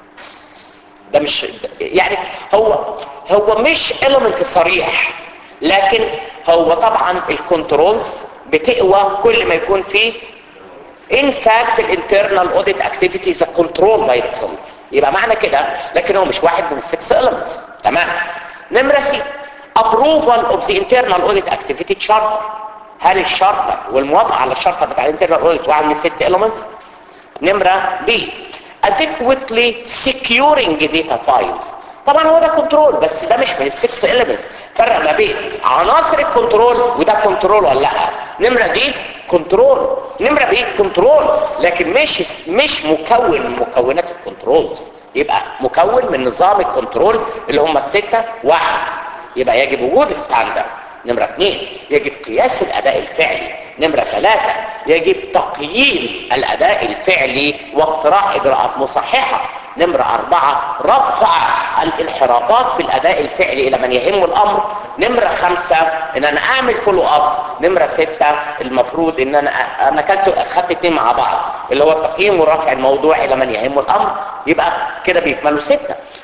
ده مش يعني هو هو مش element صريح لكن هو طبعا الكنترولز بتقوى كل ما يكون فيه in fact الانترنال audit activity is a control by itself يبقى معنى كده لكن هو مش واحد من السكس elements تمام نمرة سي approval of the internal audit activity charter هل الشرطة والموافقة على الشرطة بتاع الانترنال اوديت واحد من الست elements نمرة بي adequately securing data files طبعا هو ده كنترول بس ده مش من السكس elements فرق ما بين عناصر الكنترول وده كنترول ولا لا نمرة دي كنترول نمرة بي كنترول لكن مش مش مكون من مكونات الكنترولز يبقى مكون من نظام الكنترول اللي هم الستة واحد يبقى يجب وجود ستاندرد نمرة اثنين يجب قياس الأداء الفعلي نمرة ثلاثة يجب تقييم الأداء الفعلي واقتراح إجراءات مصححة نمرة أربعة رفع الانحرافات في الأداء الفعلي إلى من يهم الأمر نمرة خمسة إن أنا أعمل فولو أب نمرة ستة المفروض إن أنا أنا كنت أخدت اتنين مع بعض اللي هو التقييم ورفع الموضوع إلى من يهم الأمر يبقى كده بيكملوا ستة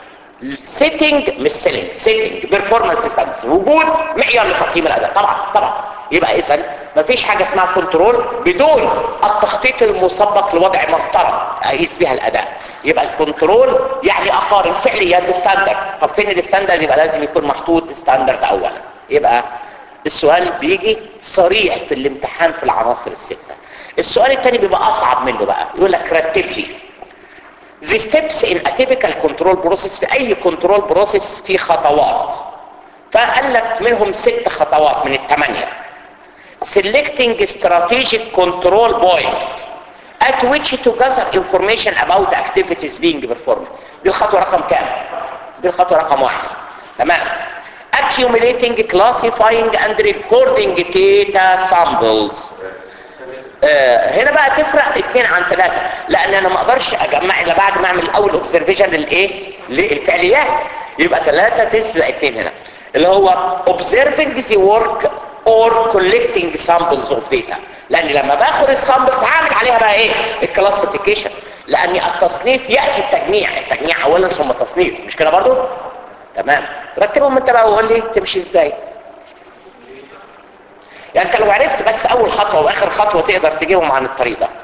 سيتنج مش سيلينج سيتنج بيرفورمانس ستاندرز وجود معيار لتقييم الاداء طبعا طبعا يبقى اذا مفيش حاجه اسمها كنترول بدون التخطيط المسبق لوضع مسطره اقيس بها الاداء يبقى الكنترول يعني اقارن فعليا بستاندرد طب فين الستاندرد يبقى لازم يكون محطوط ستاندرد اولا يبقى السؤال بيجي صريح في الامتحان في العناصر السته السؤال الثاني بيبقى اصعب منه بقى يقول لك رتب لي the steps in a typical control process في اي control process في خطوات فقال لك منهم ست خطوات من الثمانيه selecting strategic control point at which to gather information about activities being performed دي الخطوه رقم كام دي الخطوه رقم واحد تمام accumulating classifying and recording data samples آه هنا بقى تفرق اثنين عن ثلاثة لان انا ما اقدرش اجمع الا بعد ما اعمل اول اوبزرفيشن للايه للفعليات يبقى ثلاثة تسبق اثنين هنا اللي هو observing the work or collecting samples of data لان لما باخد السامبلز هعمل عليها بقى ايه الكلاسيفيكيشن لان التصنيف ياتي التجميع التجميع اولا ثم التصنيف مش كده برضو تمام رتبهم انت بقى وقول لي تمشي ازاي يعني انت لو عرفت بس اول خطوه واخر خطوه تقدر تجيبهم عن الطريق ده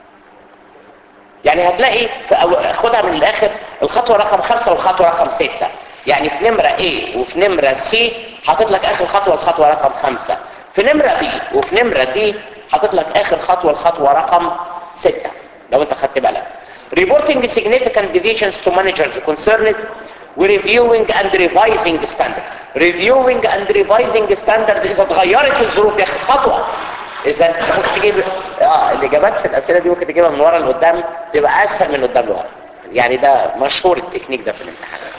يعني هتلاقي في أو... خدها من الاخر الخطوه رقم خمسة والخطوه رقم ستة يعني في نمرة A وفي نمرة C حاطط لك اخر خطوة الخطوة رقم خمسة في نمرة B وفي نمرة D حاطط لك اخر خطوة الخطوة رقم ستة لو انت خدت بالك reporting significant deviations to managers concerned reviewing and revising standard reviewing and revising standard اذا اتغيرت الظروف دي خطوة اذا انت ممكن تجيب اه الاجابات في الاسئله دي ممكن تجيبها من ورا لقدام تبقى اسهل من قدام لورا يعني ده مشهور التكنيك ده في الامتحانات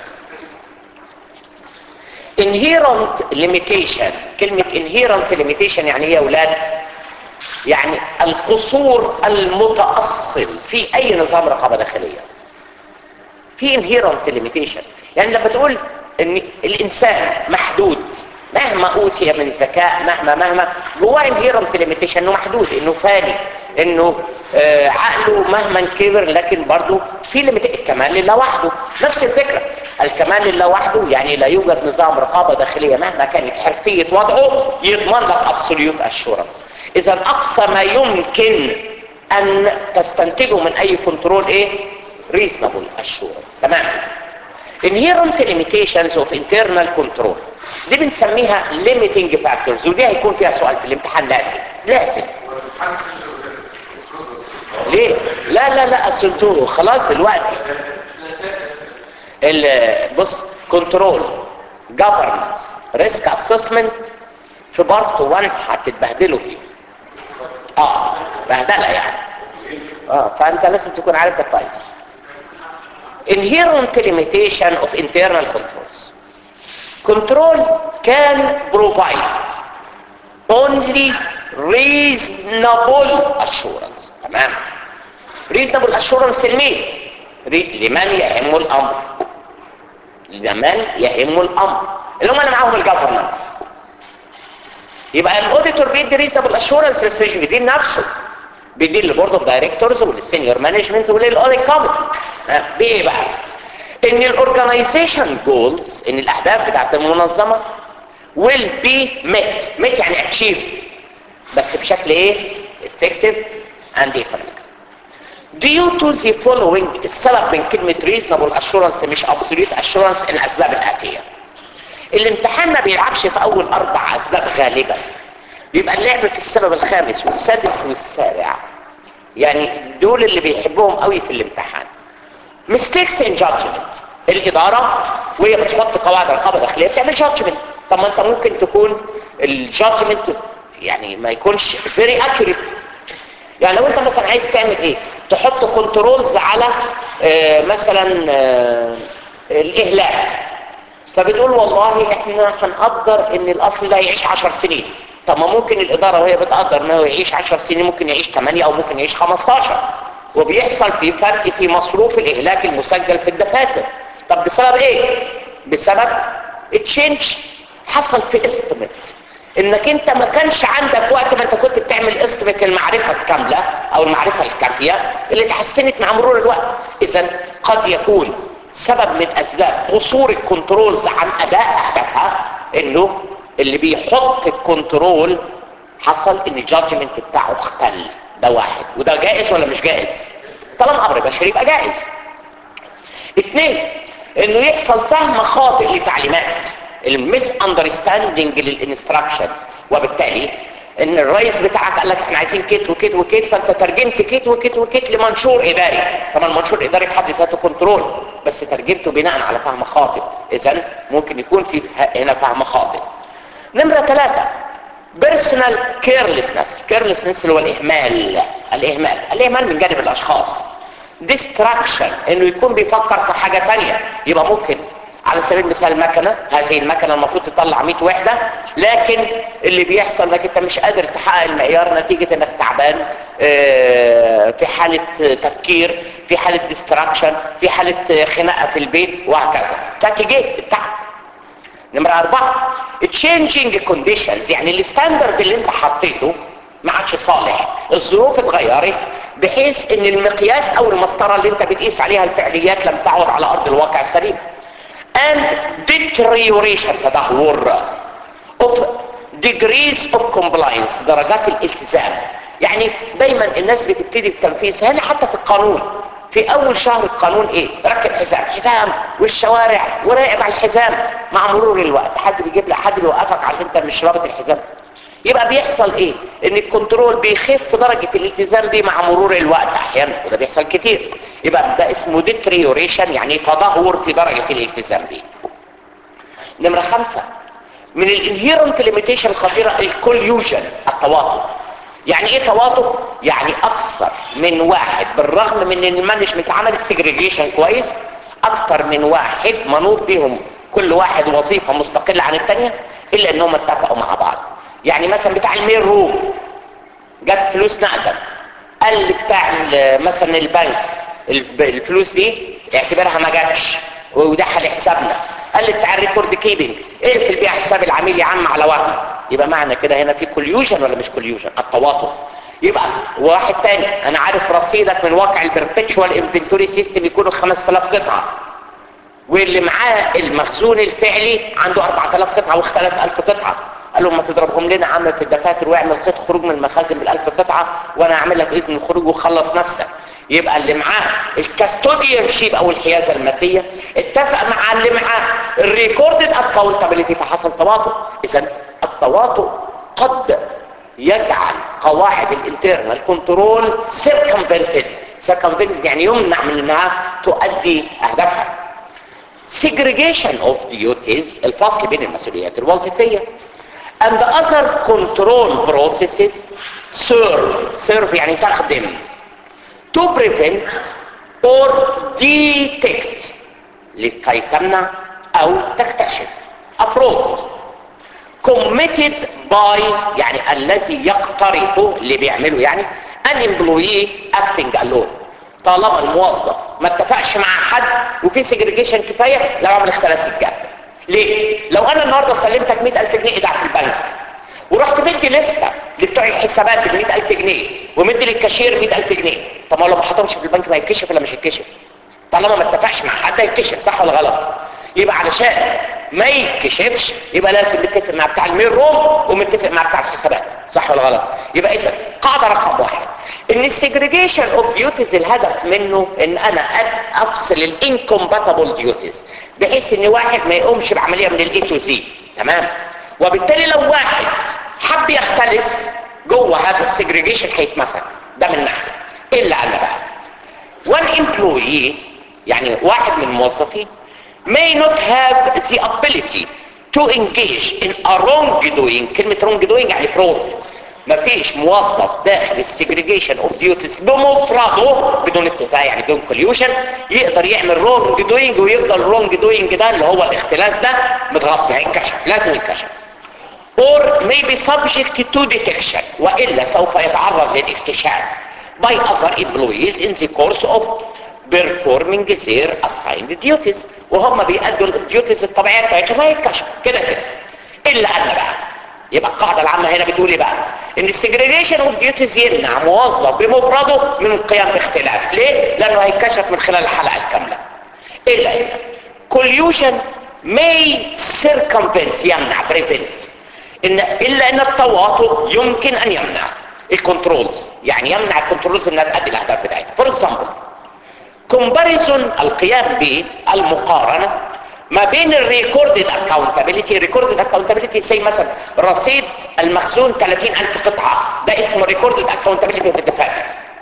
inherent limitation كلمة inherent limitation يعني ايه يا اولاد يعني القصور المتأصل في اي نظام رقابة داخلية في inherent limitation يعني لما تقول ان الانسان محدود مهما اوتي من ذكاء مهما مهما جواه inherent limitation انه محدود انه فاني انه آه عقله مهما كبر لكن برضه في ليميت الكمال لله وحده نفس الفكره الكمال لله وحده يعني لا يوجد نظام رقابه داخليه مهما كانت حرفيه وضعه يضمن لك ابسوليوت اشورنس اذا اقصى ما يمكن ان تستنتجه من اي كنترول ايه reasonable assurance تمام inherent limitations of internal control دي بنسميها limiting factors ودي هيكون فيها سؤال في الامتحان لازم لازم ليه لا لا لا اصل انتوا خلاص دلوقتي بص كنترول جفرنس ريسك اسسمنت في بارت 1 هتتبهدلوا فيه اه بهدله يعني اه فانت لازم تكون عارف ده كويس inherent limitation of internal controls control can provide only reasonable assurance تمام reasonable assurance لمين لمن يهم الامر لمن يهم الامر اللي هم اللي معاهم الجفرنس يبقى الاوديتور بيدي ريزنبل اشورنس للسجن بيدي نفسه بيدي للبورد اوف دايركتورز وللسينيور مانجمنت وللاوديت كوميتي بايه بقى ان الاورجنايزيشن جولز ان الاهداف بتاعت المنظمه will be met met يعني achieved بس بشكل ايه effective and economic due to the following السبب من كلمة reasonable assurance مش absolute assurance الأسباب الآتية الامتحان ما بيلعبش في أول أربع أسباب غالبا بيبقى اللعب في السبب الخامس والسادس والسابع يعني دول اللي بيحبوهم قوي في الامتحان mistakes in judgment الإدارة وهي بتحط قواعد رقابة داخلية بتعمل judgment طب ما انت ممكن تكون الجادجمنت يعني ما يكونش very accurate يعني لو انت مثلا عايز تعمل ايه تحط كنترولز على آه مثلا آه الاهلاك فبتقول والله احنا هنقدر ان الاصل ده يعيش 10 سنين طب ما ممكن الاداره وهي بتقدر انه يعيش 10 سنين ممكن يعيش 8 او ممكن يعيش 15 وبيحصل في فرق في مصروف الاهلاك المسجل في الدفاتر طب بسبب ايه بسبب تشينج حصل في استيميت انك انت ما كانش عندك وقت ما انت كنت بتعمل استيميت المعرفه الكامله او المعرفه الكافيه اللي تحسنت مع مرور الوقت اذا قد يكون سبب من اسباب قصور الكنترولز عن اداء اهدافها انه اللي بيحط الكنترول حصل ان الجادجمنت بتاعه اختل ده واحد وده جائز ولا مش جائز طالما امر بشري يبقى جائز اثنين انه يحصل فهم خاطئ لتعليمات الميس اندرستاندنج للانستراكشنز وبالتالي ان الرئيس بتاعك قال لك احنا عايزين كيت وكيت وكيت فانت ترجمت كيت وكيت وكيت لمنشور اداري طبعا المنشور الاداري في حد ذاته كنترول بس ترجمته بناء على فهم خاطئ اذا ممكن يكون في هنا فهم خاطئ نمره ثلاثة بيرسونال كيرلسنس كيرلسنس اللي هو الاهمال الاهمال الاهمال من جانب الاشخاص ديستراكشن انه يكون بيفكر في حاجة تانية يبقى ممكن على سبيل المثال مكنة هذه المكنة المفروض تطلع 100 وحدة لكن اللي بيحصل انك انت مش قادر تحقق المعيار نتيجة انك تعبان في حالة تفكير في حالة ديستراكشن في حالة خناقة في البيت وهكذا فتجي التعب نمرة أربعة changing conditions يعني الستاندرد اللي انت حطيته ما عادش صالح الظروف اتغيرت بحيث ان المقياس او المسطرة اللي انت بتقيس عليها الفعليات لم تعد على ارض الواقع السليم and deterioration تدهور of degrees of compliance درجات الالتزام يعني دايما الناس بتبتدي التنفيذ هنا حتى في القانون في اول شهر القانون ايه ركب حزام حزام والشوارع وراقب على الحزام مع مرور الوقت حد بيجيب لك حد بيوقفك على انت مش رابط الحزام يبقى بيحصل ايه ان الكنترول بيخف درجة الالتزام دي مع مرور الوقت احيانا وده بيحصل كتير يبقى ده اسمه ديتريوريشن يعني تدهور في درجة الالتزام دي نمرة خمسة من الانهيرنت ليميتيشن الخطيرة الكوليوجن التواطؤ يعني ايه تواطؤ يعني اكثر من واحد بالرغم من ان المانجمنت عملت سيجريجيشن كويس اكثر من واحد منوط بهم كل واحد وظيفة مستقلة عن الثانيه الا انهم اتفقوا مع بعض يعني مثلا بتاع الميل روم جت فلوس نقدا قال بتاع مثلا البنك الفلوس دي اعتبرها ما جاتش ودخل لحسابنا قال بتاع الريكورد كيبنج اقفل بيها حساب العميل يا عم على وهم يبقى معنى كده هنا في كوليوجن ولا مش كوليوجن التواطؤ يبقى واحد تاني انا عارف رصيدك من واقع البربتشوال انفنتوري سيستم يكونوا 5000 قطعه واللي معاه المخزون الفعلي عنده 4000 قطعه و5000 قطعه قال له ما تضربهم لنا عم في الدفاتر واعمل قيد خروج من المخازن بالألف قطعة وانا اعمل لك اذن الخروج وخلص نفسك يبقى اللي معاه الكاستوديان شيب او الحيازة المادية اتفق مع اللي معاه الريكوردد اكاونتابيلتي فحصل تواطؤ اذا التواطؤ قد يجعل قواعد الانترنال كنترول سيركمفنتد سيركمفنتد يعني يمنع من انها تؤدي اهدافها segregation of duties الفصل بين المسؤوليات الوظيفية and the other control processes serve serve يعني تخدم to prevent or detect لكي تمنع او تكتشف افراد committed by يعني الذي يقترف اللي بيعمله يعني an employee acting alone طالما الموظف ما اتفقش مع حد وفي سيجريجيشن كفايه لو عمل اختلاس الجنب ليه لو انا النهارده سلمتك 100000 جنيه ايداع في البنك ورحت مدي لسته لبتوع الحسابات ب 100000 جنيه ومدي للكاشير 100000 جنيه طب ما لو ما حطهمش في البنك ما يتكشف ولا مش هيتكشف طالما ما اتفقش مع حد هيتكشف صح ولا غلط يبقى علشان ما يتكشفش يبقى لازم متفق مع بتاع الميل روم ومتفق مع بتاع الحسابات صح ولا غلط يبقى اذا قاعده رقم واحد ان السيجريجيشن اوف ديوتيز الهدف منه ان انا افصل الانكومباتبل ديوتيز بحيث ان واحد ما يقومش بعمليه من الاي تو زي تمام وبالتالي لو واحد حب يختلس جوه هذا السيجريجيشن هيتمسك ده من ناحيه الا انا بقى one employee يعني واحد من الموظفين may not have the ability to engage in a wrongdoing كلمة wrongdoing يعني فرود مفيش موظف داخل السيجريجيشن اوف ديوتيز بمفرده بدون اتفاق يعني بدون كوليوشن يقدر يعمل رونج دوينج ويفضل الرونج دوينج ده اللي هو الاختلاس ده متغطي هينكشف لازم ينكشف or may be subject to detection والا سوف يتعرض للاكتشاف by other employees in the course of performing their assigned duties وهم بيأدوا الديوتيز الطبيعيه بتاعتهم هيتكشف كده كده الا انا بقى يبقى القاعدة العامة هنا بتقول ايه بقى ان السيجريجيشن اوف ديوتيز يمنع موظف بمفرده من القيام باختلاس ليه لانه هيتكشف من خلال الحلقة الكاملة الا ان collusion may circumvent يمنع prevent إن إلا أن التواطؤ يمكن أن يمنع الكنترولز يعني يمنع الكنترولز انها تؤدي الاهداف بتاعتها فور اكزامبل كومباريزون القيام بالمقارنه ما بين الريكوردد اكاونتابيلتي الريكوردد اكاونتابيلتي زي مثلا رصيد المخزون 30000 قطعه ده اسمه ريكوردد اكاونتابيلتي في الدفاتر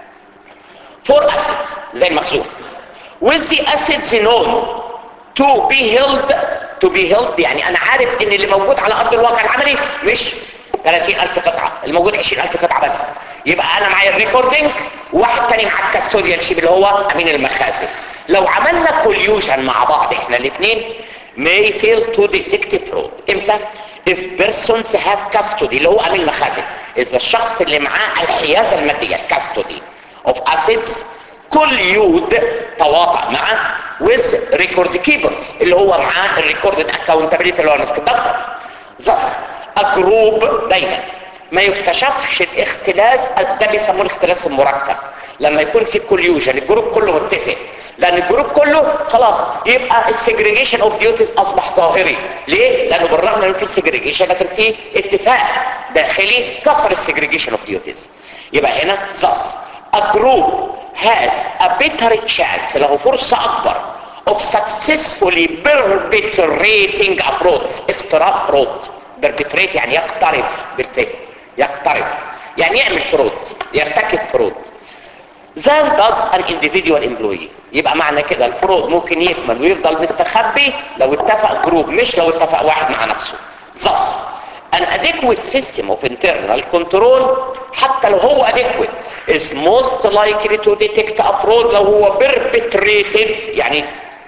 فور اسيتس زي المخزون with the assets known to be held to be held يعني انا عارف ان اللي موجود على ارض الواقع العملي مش 30000 قطعه الموجود 20000 قطعه بس يبقى انا معايا الريكوردنج وواحد تاني معاه الكاستوديان شيب اللي هو امين المخازن لو عملنا كوليوجن مع بعض احنا الاثنين may fail to detect fraud امتى if persons have custody اللي هو امين المخازن اذا الشخص اللي معاه الحيازه الماديه الكاستودي of assets كل يود تواطأ معه with record keepers اللي هو معاه الريكوردد accountability اللي هو ماسك الدفتر thus a group دايما ما يكتشفش الاختلاس ده بيسموه الاختلاس المركب لما يكون في كوليوجن الجروب كله متفق لان الجروب كله خلاص يبقى السيجريجيشن اوف ديوتيز اصبح ظاهري ليه لانه بالرغم ان في سيجريجيشن لكن في اتفاق داخلي كسر السيجريجيشن اوف ديوتيز يبقى هنا thus a group has a better chance له فرصة أكبر of successfully perpetrating a fraud اقتراف fraud perpetrate يعني يقترف بالت يقترف يعني يعمل فرود يرتكب فرود than does an individual employee يبقى معنى كده الفروض ممكن يكمل ويفضل مستخبي لو اتفق جروب مش لو اتفق واحد مع نفسه thus an adequate system of internal control حتى لو هو adequate is most likely to detect a fraud لو هو perpetrated يعني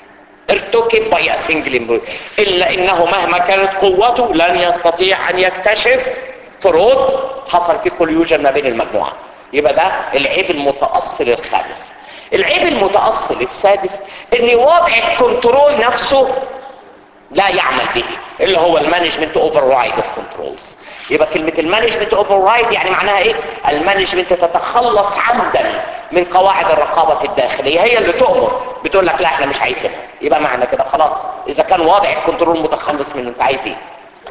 ارتكب by a single employee إلا إنه مهما كانت قوته لن يستطيع أن يكتشف فرود حصل فيه كوليوجن ما بين المجموعة يبقى ده العيب المتأصل الخامس العيب المتأصل السادس ان وضع الكنترول نفسه لا يعمل به اللي هو المانجمنت اوفر رايد اوف كنترولز يبقى كلمة المانجمنت اوفر رايد يعني معناها ايه المانجمنت تتخلص عمدا من قواعد الرقابة الداخلية هي اللي تؤمر بتقول لك لا احنا مش عايزينها يبقى معنى كده خلاص اذا كان وضع الكنترول متخلص منه انت عايز ايه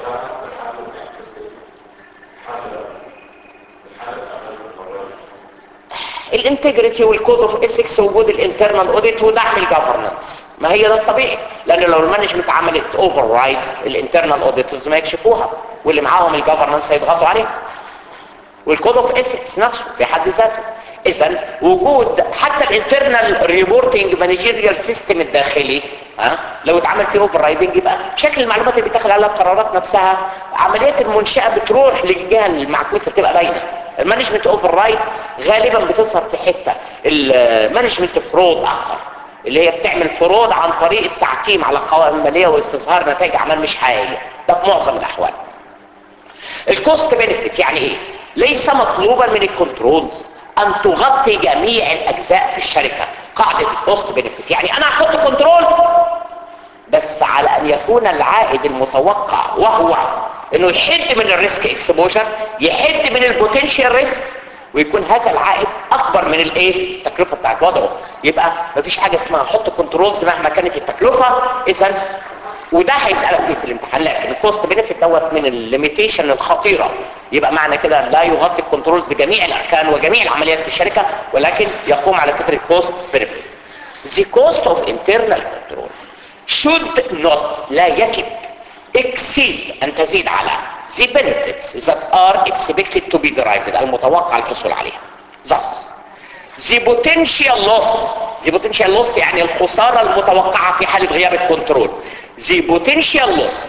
الانتجريتي والكود اوف ايثكس وجود الانترنال اوديت ودعم الجفرنس ما هي ده الطبيعي لان لو المانجمنت عملت اوفر رايد الانترنال اوديتورز ما يكشفوها واللي معاهم الجفرنس هيضغطوا عليها والكود اوف ايثكس نفسه في حد ذاته اذا وجود حتى الانترنال ريبورتنج مانجيريال سيستم الداخلي ها لو اتعمل فيه اوفر رايدنج يبقى شكل المعلومات اللي بيتاخد عليها القرارات نفسها عمليات المنشاه بتروح للجهه المعكوسه بتبقى باينه المانجمنت اوفر رايد غالبا بتظهر في حته المانجمنت فرود اكتر اللي هي بتعمل فرود عن طريق التعتيم على قوائم ماليه واستظهار نتائج اعمال مش حقيقيه ده في معظم الاحوال الكوست بينفيت يعني ايه ليس مطلوبا من الكنترولز ان تغطي جميع الاجزاء في الشركه قاعده الكوست بينفيت يعني انا هحط كنترول بس على ان يكون العائد المتوقع وهو انه يحد من الريسك اكسبوجر يحد من البوتنشال ريسك ويكون هذا العائد اكبر من الايه التكلفه بتاعت وضعه يبقى مفيش حاجه اسمها احط كنترولز مهما كانت التكلفه اذا وده هيسالك فيه في الامتحان لكن الكوست بينفيت دوت من الليميتيشن الخطيره يبقى معنى كده لا يغطي الكنترولز جميع الاركان وجميع العمليات في الشركه ولكن يقوم على فكره كوست بينفيت The cost of internal control should not لا يجب exceed أن تزيد على the benefits that are expected to be derived المتوقع الحصول عليها thus the potential loss the potential loss يعني الخسارة المتوقعة في حالة غياب الكنترول the potential loss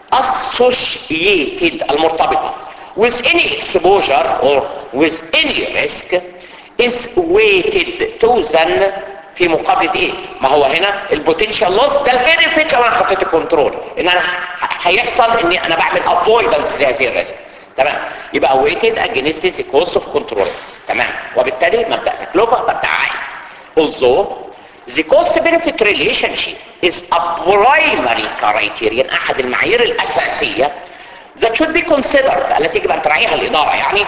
associated المرتبطة with any exposure or with any risk is weighted توزن في مقابلة ايه ما هو هنا البوتنشال لوس ده البينفيت لو انا حطيت الكنترول ان انا هيحصل اني انا بعمل افويدنس لهذه الريسك تمام يبقى ويتد اجينست ذا كوست اوف كنترول تمام وبالتالي مبدا تكلفه مبدا عائد although the cost benefit relationship is a primary criterion احد المعايير الاساسيه that should be considered التي يجب ان تراعيها الاداره يعني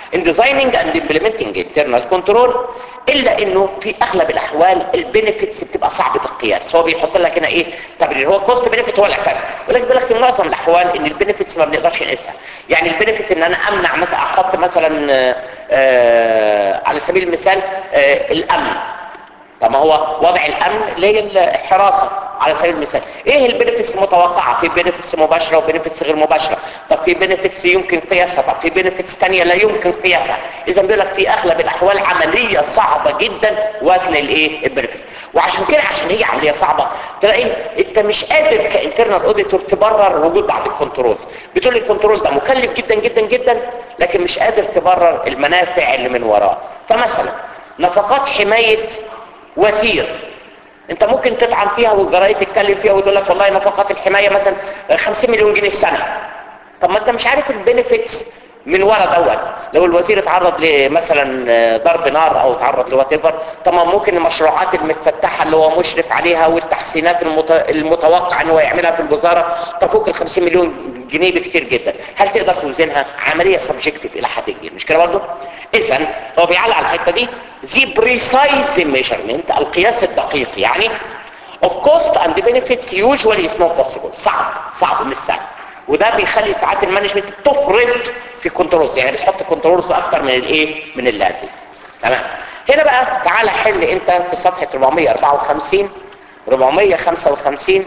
in designing and implementing internal control الا انه في اغلب الاحوال البينيفيتس بتبقى صعبه القياس هو بيحط لك هنا ايه تبرير هو كوست بينيفيت هو الاساس ولكن بيقول لك في معظم الاحوال ان البينيفيتس ما بنقدرش نقيسها يعني البينيفيت ان انا امنع مثلا احط مثلا آه، آه، على سبيل المثال آه، الامن طب ما هو وضع الامن اللي هي الحراسه على سبيل المثال ايه البينيفيتس المتوقعه في بينيفيتس مباشره وبينيفيتس غير مباشره طب في بينيفيتس يمكن قياسها طب في بينيفيتس ثانيه لا يمكن قياسها اذا بيقول لك في اغلب الاحوال عمليه صعبه جدا وزن الايه البينيفيتس وعشان كده عشان هي عمليه صعبه تلاقي انت مش قادر كانترنال اوديتور تبرر وجود بعض الكنترولز بتقول لي الكنترول ده مكلف جدا جدا جدا لكن مش قادر تبرر المنافع اللي من وراه فمثلا نفقات حمايه وزير انت ممكن تطعن فيها والجرايد تتكلم فيها وتقول لك والله نفقات الحمايه مثلا 50 مليون جنيه في سنه طب ما انت مش عارف البينيفيتس من ورا دوت لو الوزير اتعرض لمثلا ضرب نار او اتعرض لوات ايفر طب ما ممكن المشروعات المتفتحه اللي هو مشرف عليها والتحسينات المت... المتوقع ان هو يعملها في الوزاره تفوق ال 50 مليون جنيه بكتير جدا هل تقدر توزنها عمليه سبجكتيف الى حد كبير مش كده برضه اذا هو بيعلق على الحته دي زي بريسايز ميجرمنت القياس الدقيق يعني of cost and benefits usually is not possible صعب صعب مش سهل وده بيخلي ساعات المانجمنت تفرط في كنترولز يعني بتحط كنترولز اكتر من الايه من اللازم تمام هنا بقى تعالى حل انت في صفحه 454 455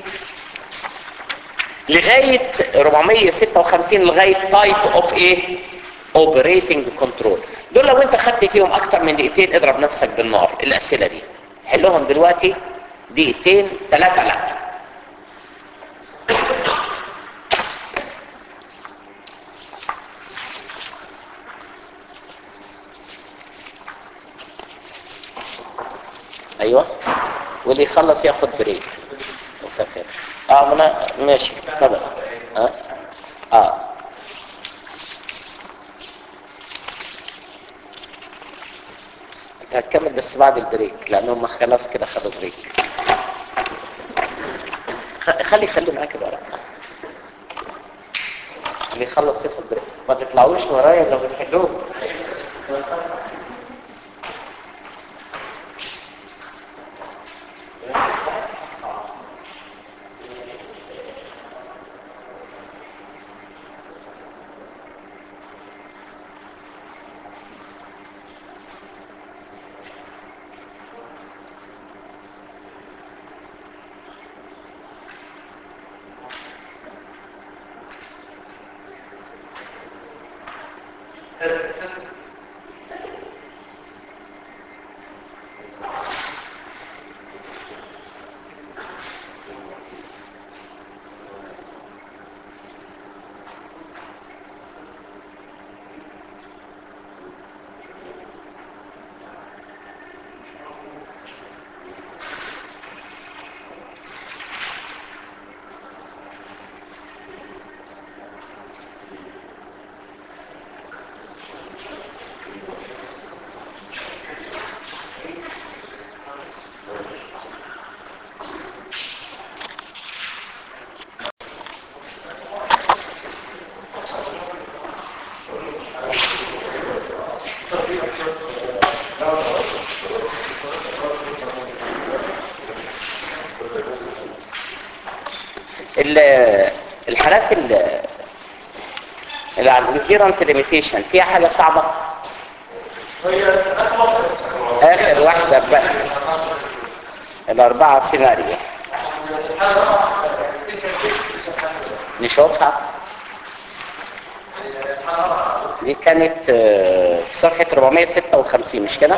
لغايه 456 لغايه تايب اوف ايه اوبريتنج كنترول دول لو انت خدت فيهم اكتر من دقيقتين اضرب نفسك بالنار الاسئله دي حلهم دلوقتي دقيقتين ثلاثه لا ايوه واللي يخلص ياخد بريك مسافر اه انا ماشي اتفضل اه اه انت هتكمل بس بعد البريك لان هم خلاص كده خدوا بريك خ- خلي خلي معاك الورق اللي يخلص ياخد بريك ما تطلعوش ورايا لو بتحلوه ال- الحالات ال- اللي على الانهيرنت ليميتيشن فيها حاجه صعبه اخر واحده بس الاربعه سيناريو نشوفها دي كانت آه، في صفحه 456 مش كده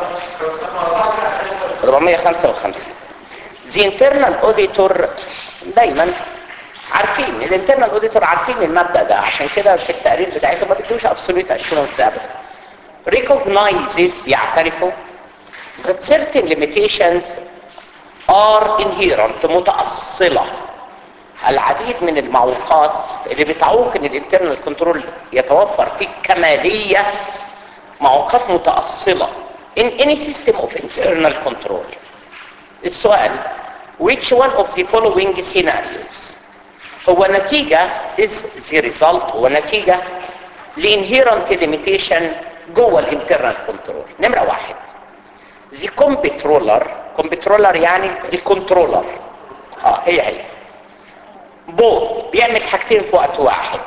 455 The internal auditor دايما عارفين الانترنال اوديتور عارفين المبدا ده عشان كده في التقرير بتاعتهم ما بيدوش ابسوليوت اشورنس ابدا recognizes بيعترفوا that certain limitations are inherent متأصلة العديد من المعوقات اللي بتعوق ان الانترنال كنترول يتوفر فيه كمالية معوقات متأصلة in any system of internal control السؤال which one of the following scenarios هو نتيجة is the result هو نتيجة لانهيرنت limitation جوه الانترنال كنترول نمره واحد the comptroller comptroller يعني الكنترولر اه هي هي both بيعمل حاجتين في وقت واحد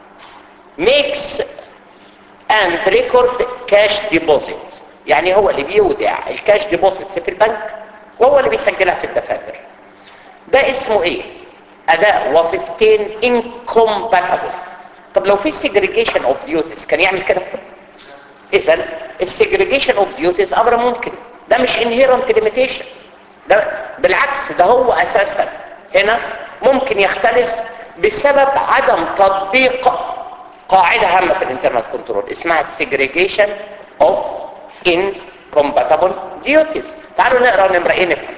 makes and record cash deposit يعني هو اللي بيودع الكاش ديبوزيتس في البنك وهو اللي بيسجلها في الدفاتر ده اسمه ايه اداء وظيفتين incompatible طب لو في segregation of duties كان يعمل كده اذا السيجريجيشن اوف ديوتيز امر ممكن ده مش inherent limitation ده بالعكس ده هو اساسا هنا ممكن يختلس بسبب عدم تطبيق قاعدة هامة في الانترنت كنترول اسمها السيجريجيشن اوف incompatible duties تعالوا نقرا نمرة ايه نفهم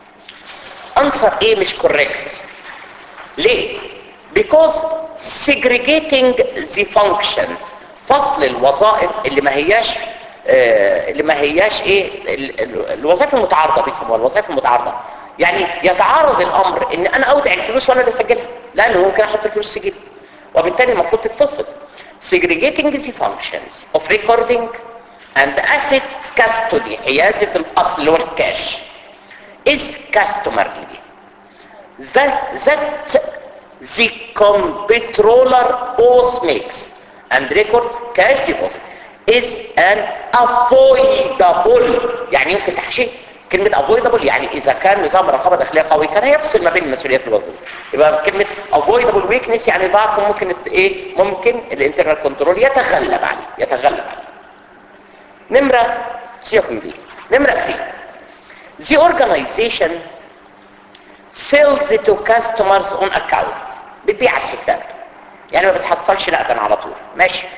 انصر ايه مش correct ليه because segregating the functions فصل الوظائف اللي ما هياش آه اللي ما هياش ايه ال- ال- الوظائف المتعارضه بيسموها الوظائف المتعارضه يعني يتعارض الامر ان انا اودع الفلوس وانا اللي اسجلها لانه ممكن احط الفلوس سجل وبالتالي المفروض تتفصل segregating the functions of recording and asset custody حيازه الاصل والكاش is customarily that that the comptroller both makes and records cash deposit is an avoidable يعني يمكن تحشيه كلمة avoidable يعني إذا كان نظام رقابة داخلية قوي كان يفصل ما بين المسؤوليات الوظيفية يبقى كلمة avoidable weakness يعني ضعف ممكن الت- إيه ممكن الانترنال كنترول يتغلب عليه يتغلب عليه نمرة سيكون دي نمرة سي The organization sells to customers on account بتبيع على الحساب يعني ما بتحصلش نقدا على طول ماشي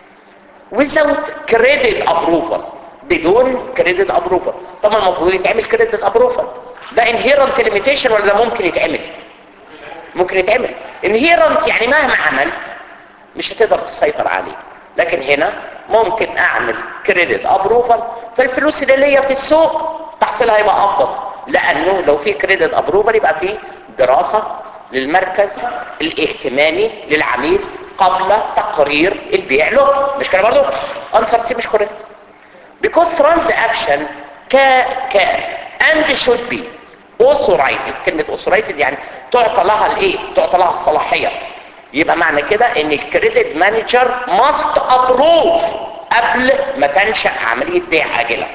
without credit approval بدون credit approval طبعا المفروض يتعمل credit approval ده inherent limitation ولا ده ممكن يتعمل ممكن يتعمل inherent يعني مهما عملت مش هتقدر تسيطر عليه لكن هنا ممكن اعمل كريدت ابروفال فالفلوس اللي ليا في السوق تحصيلها يبقى افضل لانه لو في كريدت ابروفال يبقى في دراسة للمركز الائتماني للعميل قبل تقرير البيع له مش كده برضه انسر سي مش كوريكت because transaction can can and should be authorized كلمة authorized يعني تعطى لها الايه تعطى لها الصلاحية يبقى معنى كده ان الكريدت مانجر must approve قبل ما تنشأ عملية بيع آجلة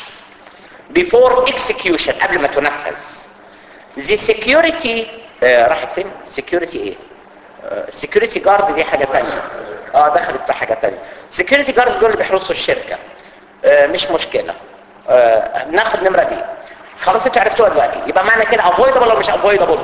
before execution قبل ما تنفذ the security آه راحت فين security ايه آه security guard دي حاجة تانية اه دخلت في حاجة تانية security guard دول اللي بيحرسوا الشركة آه مش مشكلة آه ناخد نمرة دي خلاص انتوا عرفتوها دلوقتي يبقى معنى كده avoidable ولا مش avoidable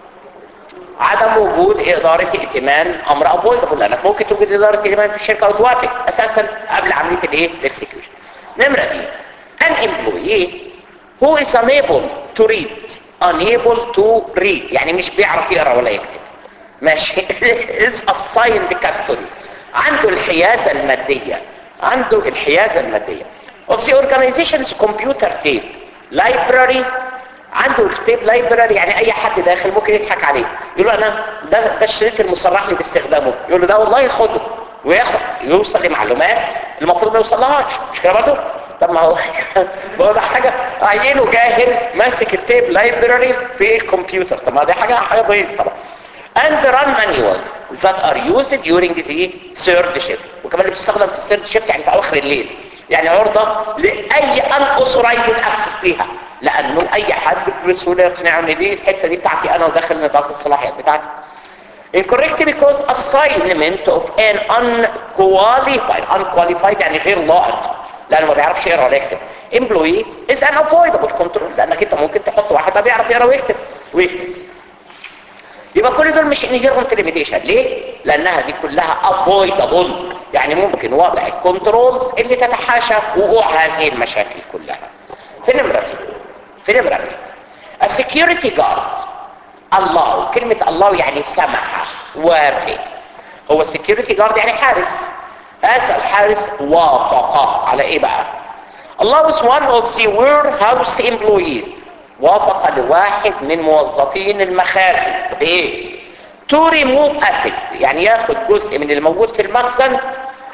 عدم وجود إدارة ائتمان أمر avoidable لأنك ممكن توجد إدارة ائتمان في الشركة وتوافق أساسا قبل عملية الإيه؟ الإكسكيوشن. نمرة دي an employee who is unable to read unable to read يعني مش بيعرف يقرأ ولا يكتب ماشي is assigned custody عنده الحيازة المادية عنده الحيازة المادية of the organization's computer tape library عنده التيب لايبراري يعني اي حد داخل ممكن يضحك عليه يقول له انا ده ده الشريط المصرح لي باستخدامه يقول له ده والله خده وياخد يوصل لمعلومات المفروض ما يوصلهاش مش كده برضه طب ما هو ما هو ده حاجه عينه جاهل ماسك التيب لايبراري في الكمبيوتر طب ما دي حاجه حاجه بايظ طبعا and run manuals that are used during the third shift وكمان اللي بتستخدم في الثيرد شيفت يعني في اواخر الليل يعني عرضة لأي unauthorized access ليها لأنه أي حد بسهولة يقنع ان دي الحتة دي بتاعتي أنا وداخل نطاق الصلاحيات بتاعتي incorrect because assignment of an unqualified unqualified يعني غير لائق لأنه ما بيعرفش يقرا ولا يكتب employee is an avoidable control لأنك أنت ممكن تحط واحد ما بيعرف يقرا ويكتب weakness يبقى كل دول مش inherent limitation ليه؟ لأنها دي كلها avoidable يعني ممكن وضع الكنترولز اللي تتحاشى وقوع هذه المشاكل كلها في نمرة في نمرة السكيورتي جارد الله كلمة الله يعني سمح وافق هو السكيورتي جارد يعني حارس هذا الحارس وافق على ايه بقى الله is one of the warehouse employees وافق لواحد من موظفين المخازن بايه to remove assets يعني ياخد جزء من الموجود في المخزن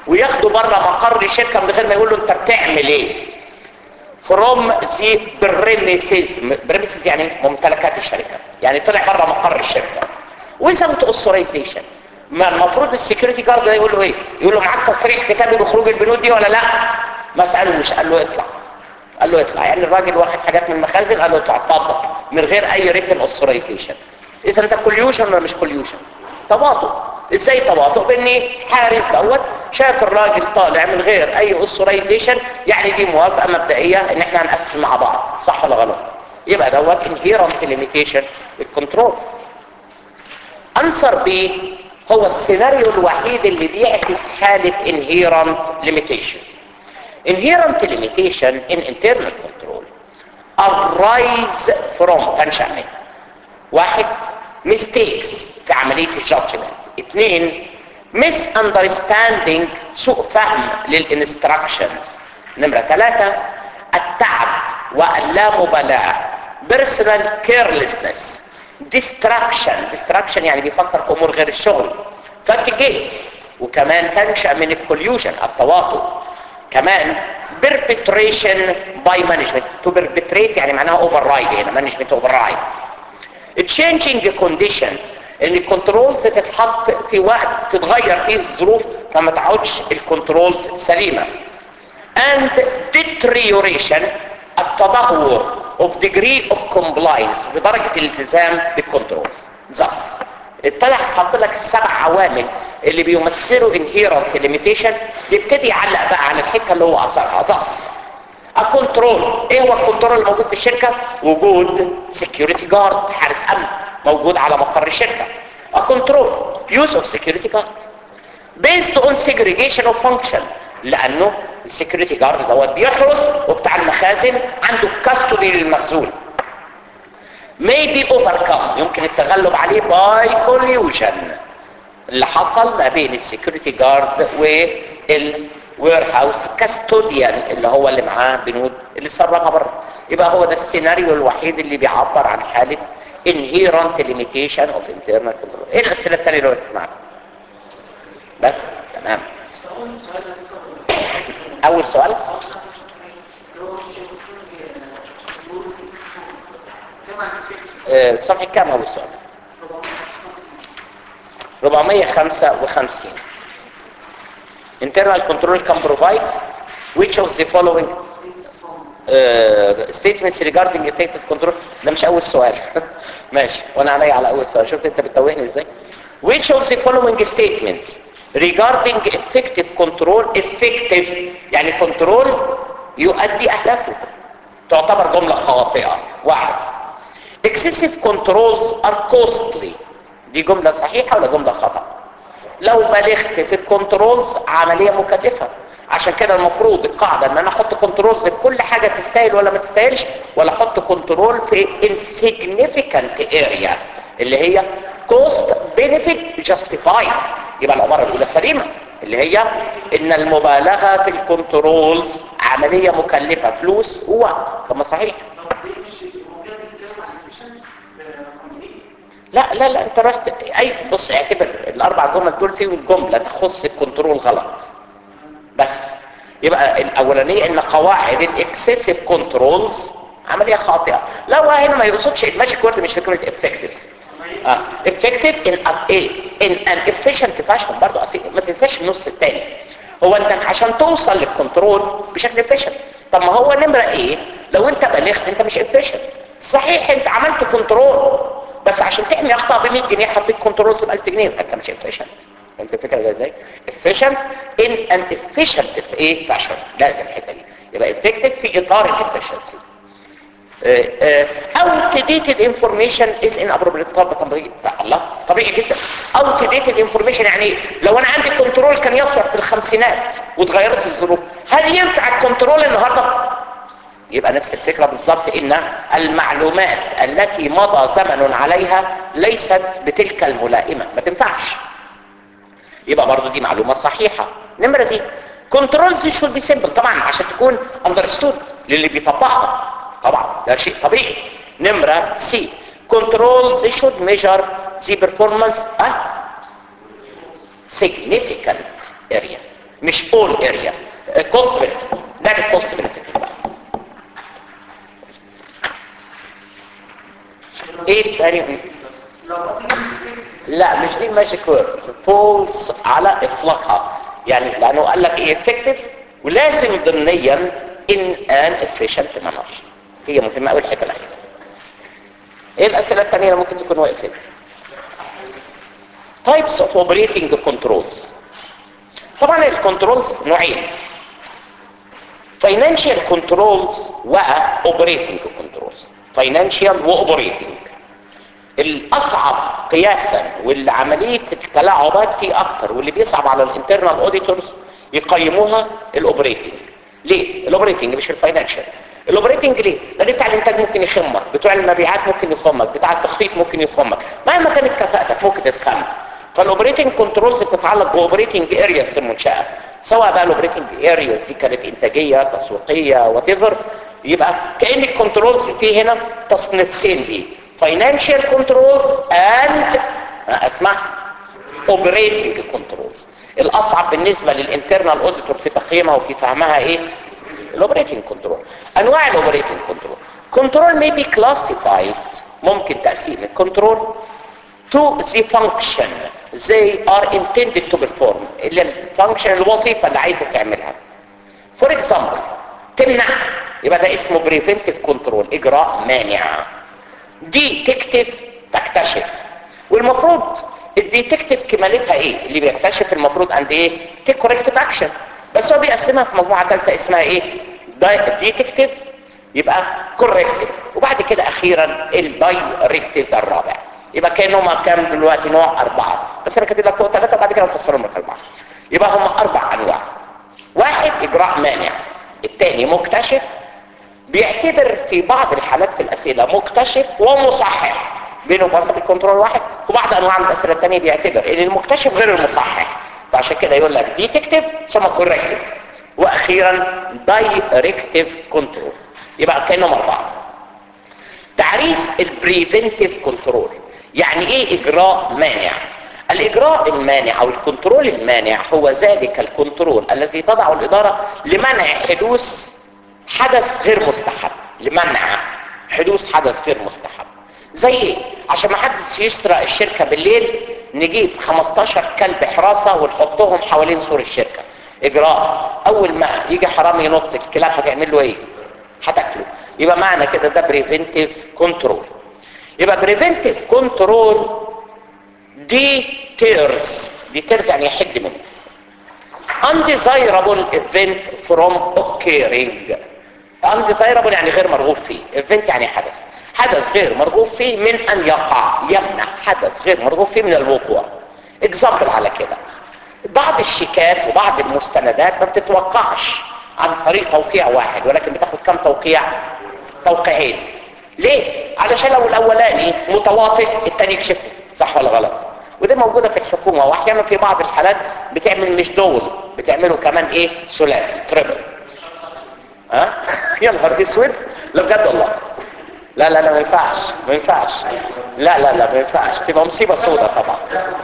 وياخده بره مقر الشركه من غير ما يقول له انت بتعمل ايه فروم ذا بريميسز بريميسز يعني ممتلكات الشركه يعني طلع بره مقر الشركه ويزاوت اوثرايزيشن ما المفروض السكيورتي جارد يقول له ايه يقول له معاك تصريح كتابي بخروج البنود دي ولا لا ما سالوش قال له اطلع قال له اطلع يعني الراجل واخد حاجات من المخازن قال له اطلع اتفضل من غير اي ريتن اوثرايزيشن اذا ده كوليوشن ولا مش كوليوشن تواطؤ ازاي تواطؤ بان حارس دوت شاف الراجل طالع من غير اي اوثرايزيشن يعني دي موافقه مبدئيه ان احنا هنقسم مع بعض صح ولا غلط يبقى دوت inherent limitation بالكنترول انسر بي هو السيناريو الوحيد اللي بيعكس حالة inherent limitation inherent limitation in internal control arise from تنشأ منه واحد mistakes في عملية الجادجمنت اثنين misunderstanding سوء فهم للinstructions نمرة ثلاثة التعب واللامبالاة personal carelessness distraction distraction يعني بيفكر في امور غير الشغل فاتجاه وكمان تنشأ من الكوليوجن التواطؤ كمان perpetration by management to perpetrate يعني معناها override هنا management override changing conditions ان الكنترولز تتحط في وقت تتغير فيه الظروف فما تعودش الكنترولز سليمه and deterioration التدهور of degree of compliance بدرجة الالتزام بالكنترولز thus الطلع حط لك السبع عوامل اللي بيمثلوا inherent limitation يبتدي يعلق بقى على الحته اللي هو اثرها thus الكنترول ايه هو الكنترول الموجود في الشركه وجود security guard حارس امن موجود على مقر الشركه الكنترول use of security guard based on segregation of function لانه السكيورتي جارد دوت بيحرس وبتاع المخازن عنده كاستودي للمخزون may be overcome يمكن التغلب عليه by collusion اللي حصل ما بين السكيورتي جارد والوير هاوس كاستوديان اللي هو اللي معاه بنود اللي سربها بره يبقى هو ده السيناريو الوحيد اللي بيعبر عن حاله inherent limitation of internal control ايه الاسئله الثانيه اللي وقفت معانا بس تمام اول سؤال صفحة كام اول سؤال 455 internal control can provide which of the following uh, statements regarding effective control ده مش اول سؤال ماشي وانا عليا على اول سؤال شفت انت بتتوهني ازاي which of the following statements regarding effective control effective يعني control يؤدي اهدافه تعتبر جملة خاطئة واحد excessive controls are costly دي جملة صحيحة ولا جملة خطأ لو بلغت في الكنترولز عملية مكلفة عشان كده المفروض القاعدة ان انا احط كنترولز في كل حاجة تستاهل ولا ما تستاهلش ولا احط كنترول في insignificant area اللي هي cost benefit justified يبقى العبارة الاولى سليمة اللي هي ان المبالغة في الكنترولز عملية مكلفة فلوس ووقت طب ما صحيح لا لا لا انت رحت اي بص اعتبر الاربع جمل دول فيهم الجمله تخص الكنترول غلط بس يبقى الاولانيه ان قواعد الاكسسيف كنترولز عمليه خاطئه لو هنا ما يقصدش الماجيك وورد مش فكره افكتيف اه افكتيف ان ايه ان ان افيشنت فاشن برضه ما تنساش النص الثاني هو انت عشان توصل للكنترول بشكل افيشنت طب ما هو نمره ايه لو انت بلغت انت مش افيشنت صحيح انت عملت كنترول بس عشان تحمي اخطاء ب 100 جنيه حطيت كنترولز ب 1000 جنيه انت مش افيشنت فهمت الفكره ده ازاي efficient in an efficient في ايه فاشن لازم الحته دي يبقى effective في اطار الافشنسي outdated information is inappropriate طب طبيعي الله طبيعي جدا outdated information يعني ايه لو انا عندي كنترول كان يصلح في الخمسينات واتغيرت الظروف هل ينفع الكنترول النهارده يبقى نفس الفكرة بالضبط ان المعلومات التي مضى زمن عليها ليست بتلك الملائمة ما تنفعش يبقى برضو دي معلومة صحيحة نمرة دي كنترولز should be simple طبعا عشان تكون understood للي بيطبقها طبعا ده شيء طبيعي نمرة سي controls should measure the performance at significant area مش اول اريا كوست بنفيت لعبه كوست بنفيت ايه تاني لا مش دي الماجيك وورد فولس على اطلاقها يعني لانه قال لك ايه افكتيف ولازم ضمنيا ان ان افيشنت مانر هي مهمه قوي الحته الاخيره ايه الاسئله الثانيه اللي ممكن تكون واقفه types of operating controls طبعا الكنترولز نوعين financial controls و operating controls financial و operating الاصعب قياسا واللي عمليه التلاعبات فيه اكتر واللي بيصعب على الانترنال اوديتورز يقيموها الاوبريتنج ليه الاوبريتنج مش الفاينانشال الاوبريتنج ليه لان بتاع الانتاج ممكن يخمك بتوع المبيعات ممكن يخمك بتاع التخطيط ممكن يخمك مهما كانت كفاءتك ممكن تتخم فالاوبريتنج كنترولز بتتعلق باوبريتنج ارياز في المنشاه سواء بقى الاوبريتنج ارياز دي كانت انتاجيه تسويقيه وات يبقى كان الكنترولز فيه هنا تصنيفتين ليه financial controls and اسمع operating controls الاصعب بالنسبه للانترنال اوديتور في تقييمها وفي فهمها ايه الاوبريتنج كنترول انواع الاوبريتنج كنترول كنترول may be classified ممكن تقسيم الكنترول to the function they are intended to perform اللي الفانكشن الوظيفه اللي عايزه تعملها for example تمنع يبقى ده اسمه preventive control اجراء مانع ديتكتيف تكتشف والمفروض الديتكتيف كمالتها ايه اللي بيكتشف المفروض عند ايه تيك كوركتيف اكشن بس هو بيقسمها في مجموعه ثالثه اسمها ايه ديتكتيف يبقى كوركتيف وبعد كده اخيرا الدايركتيف ده الرابع يبقى كانهم كام دلوقتي نوع اربعه بس انا كاتب لك فوق ثلاثه وبعد كده نفسرهم لك اربعه يبقى هم اربع انواع واحد اجراء مانع الثاني مكتشف بيعتبر في بعض الحالات في الأسئلة مكتشف ومصحح بينه وبين الكنترول واحد وبعض أنواع من الأسئلة الثانية بيعتبر إن المكتشف غير المصحح فعشان كده يقول لك ديتكتيف ثم كوركتيف وأخيرا دايركتيف كنترول يبقى كأنهم أربعة تعريف البريفنتيف كنترول يعني إيه إجراء مانع الإجراء المانع أو الكنترول المانع هو ذلك الكنترول الذي تضع الإدارة لمنع حدوث حدث غير مستحب لمنع حدوث حدث غير مستحب زي ايه عشان ما حدش يسرق الشركة بالليل نجيب 15 كلب حراسة ونحطهم حوالين سور الشركة اجراء اول ما يجي حرامي ينط الكلاب هتعمل له ايه هتاكله يبقى معنى كده ده بريفنتيف كنترول يبقى بريفنتيف كنترول دي تيرز دي تيرز يعني يحد منه undesirable event from occurring undesirable يعني غير مرغوب فيه event يعني حدث حدث غير مرغوب فيه من ان يقع يمنع حدث غير مرغوب فيه من الوقوع example على كده بعض الشيكات وبعض المستندات ما بتتوقعش عن طريق توقيع واحد ولكن بتاخد كم توقيع توقيعين ليه علشان لو الاولاني متواطئ الثاني يكشفه صح ولا غلط ودي موجوده في الحكومه واحيانا في بعض الحالات بتعمل مش دول بتعمله كمان ايه ثلاثي تريبل ها يا نهار اسود لا بجد والله لا لا لا ما ينفعش ما ينفعش لا لا لا ما ينفعش تبقى مصيبه سودة طبعا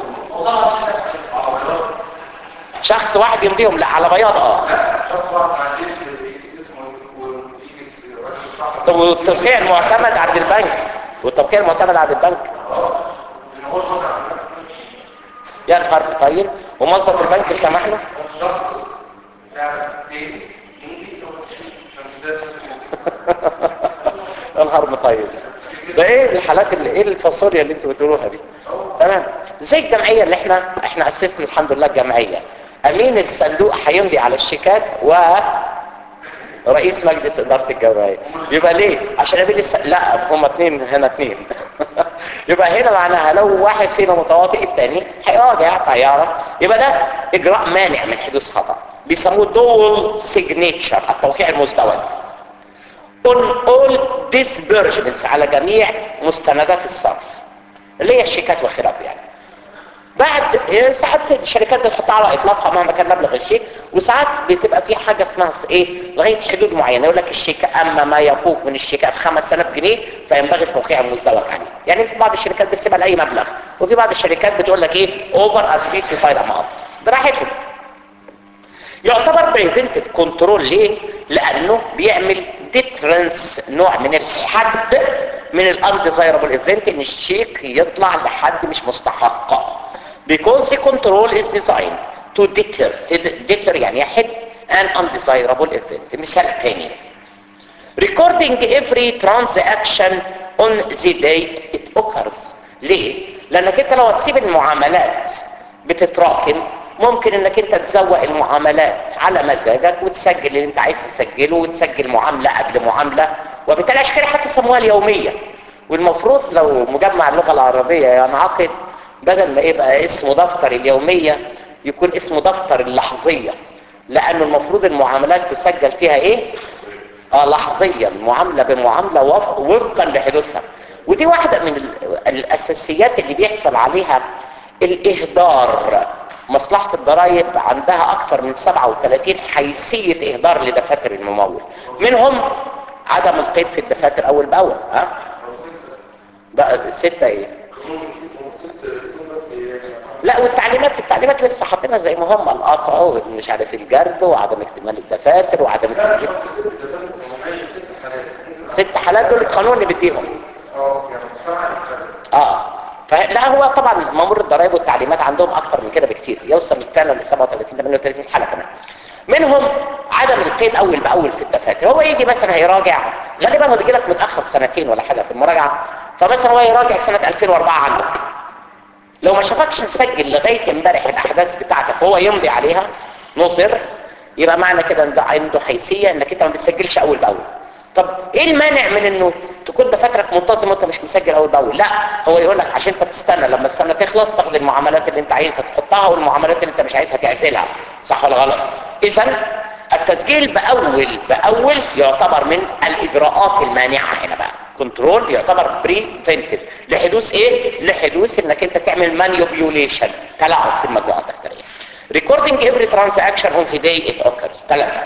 شخص واحد يمضيهم لا على بياض اه طب والتوقيع المعتمد عند البنك والتوقيع المعتمد عند البنك يا نهار طيب وموظف البنك سمح له يا نهار مطيب ده ايه الحالات اللي ايه الفاصوليا اللي انتوا بتقولوها دي تمام زي الجمعيه اللي احنا احنا اسسنا الحمد لله الجمعيه امين الصندوق هيمضي على الشيكات و رئيس مجلس اداره الجمعيه يبقى ليه عشان امين الس... لا هم اثنين هنا اثنين يبقى هنا معناها لو واحد فينا متواطئ الثاني هيراجع فهيعرف يبقى ده اجراء مانع من حدوث خطا بيسموه دول سيجنيتشر التوقيع المزدوج on all disbursements على جميع مستندات الصرف اللي هي الشيكات وخلافه يعني بعد ساعات الشركات بتحطها على اطلاقها مهما كان مبلغ الشيك وساعات بتبقى في حاجه اسمها ايه لغايه حدود معينه يقول لك الشيك اما ما يفوق من الشيكات 5000 جنيه فينبغي التوقيع المزدوج عليه يعني في بعض الشركات بتسيبها لاي مبلغ وفي بعض الشركات بتقول لك ايه اوفر سبيسيفايد اماونت براحتهم يعتبر بريفنتيف كنترول ليه لانه بيعمل ديترنس نوع من الحد من الانديزايربل ايفنت ان الشيك يطلع لحد مش مستحق because the control is designed to deter deter يعني يحد an undesirable event مثال تاني recording every transaction on the day it occurs ليه؟ لانك انت لو هتسيب المعاملات بتتراكم ممكن انك انت تزوق المعاملات على مزاجك وتسجل اللي انت عايز تسجله وتسجل معاملة قبل معاملة وبالتالي عشان كده حتى سموها اليومية والمفروض لو مجمع اللغة العربية ينعقد بدل ما يبقى اسمه دفتر اليومية يكون اسمه دفتر اللحظية لانه المفروض المعاملات تسجل فيها ايه اه لحظيا معاملة بمعاملة وف- وفقا لحدوثها ودي واحدة من ال- الاساسيات اللي بيحصل عليها الاهدار مصلحة الضرائب عندها اكثر من 37 حيثية اهدار لدفاتر الممول منهم عدم القيد في الدفاتر اول باول ها بقى ستة ايه لا والتعليمات التعليمات لسه حاطينها زي ما هم القطع ومش عارف الجرد وعدم اكتمال الدفاتر وعدم اكتمال ست حالات دول القانون اللي بيديهم اه فلا هو طبعا مامور الضرائب والتعليمات عندهم اكتر من كده بكتير يوصل فعلا ل 37 38 حاله كمان منهم عدم القيد اول باول في الدفاتر هو يجي مثلا هيراجع غالبا هو بيجي لك متاخر سنتين ولا حاجه في المراجعه فمثلا هو يراجع سنه 2004 عندك لو ما شافكش مسجل لغايه امبارح الاحداث بتاعتك هو يمضي عليها نصر يبقى معنى كده ان ده عنده حيثيه انك انت ما بتسجلش اول باول طب ايه المانع من انه تكون دفاترك منتظم وانت مش مسجل اول باول لا هو يقول لك عشان انت بتستنى لما السنه تخلص تاخد المعاملات اللي انت عايزها تحطها والمعاملات اللي انت مش عايزها تعزلها صح ولا غلط اذا التسجيل باول باول يعتبر من الاجراءات المانعه هنا بقى كنترول يعتبر بريفنتيف لحدوث ايه لحدوث انك انت تعمل مانيوبيوليشن تلاعب في المجموعه الدفتريه recording every transaction on the day it occurs ثلاثة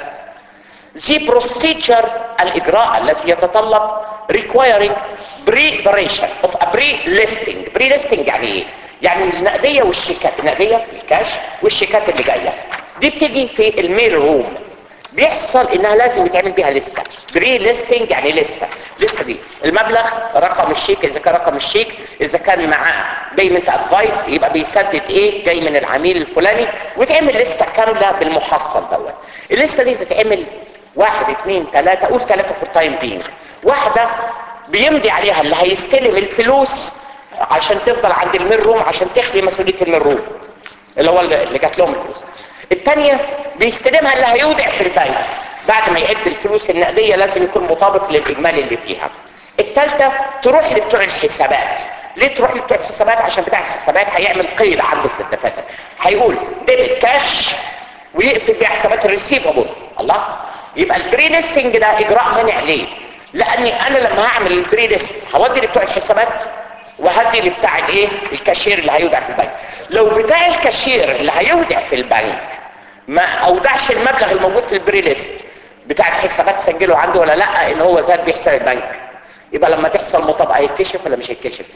the procedure الإجراء الذي يتطلب requiring preparation of a pre-listing pre-listing يعني ايه؟ يعني النقدية والشيكات النقدية الكاش والشيكات اللي جاية دي بتيجي في الميل روم بيحصل انها لازم يتعمل بيها لستة بري ليستنج يعني لستة لستة دي المبلغ رقم الشيك اذا كان رقم الشيك اذا كان معاه بيمنت ادفايس يبقى بيسدد ايه جاي من العميل الفلاني وتعمل لستة كاملة بالمحصل دوت الليستة دي تتعمل واحد اثنين ثلاثة قول ثلاثة في التايم بينج واحدة بيمضي عليها اللي هيستلم الفلوس عشان تفضل عند الميل روم عشان تخلي مسؤولية الميل روم اللي هو اللي جات لهم الفلوس الثانية بيستلمها اللي هيودع في البنك بعد ما يعد الفلوس النقدية لازم يكون مطابق للإجمالي اللي فيها الثالثة تروح لبتوع الحسابات ليه تروح لبتوع الحسابات عشان بتاع الحسابات هيعمل قيد عنده في الدفاتر هيقول ديبت كاش ويقفل بيها حسابات الريسيفبل الله يبقى البري ليستنج ده اجراء منع ليه لاني انا لما هعمل البري ليست هودي لبتوع الحسابات وهدي لبتاع الايه الكاشير اللي هيودع في البنك لو بتاع الكاشير اللي هيودع في البنك ما اودعش المبلغ الموجود في البري ليست بتاع الحسابات سجله عنده ولا لا ان هو زاد بيحسب البنك يبقى لما تحصل مطابقه يتكشف ولا مش هيتكشف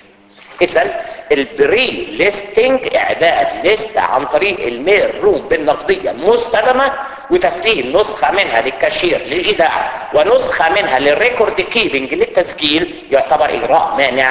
اذا البري ليستنج اعداد ليست عن طريق الميل روم بالنقديه المستلمه وتسليم نسخه منها للكاشير للايداع ونسخه منها للريكورد كيبنج للتسجيل يعتبر اجراء مانع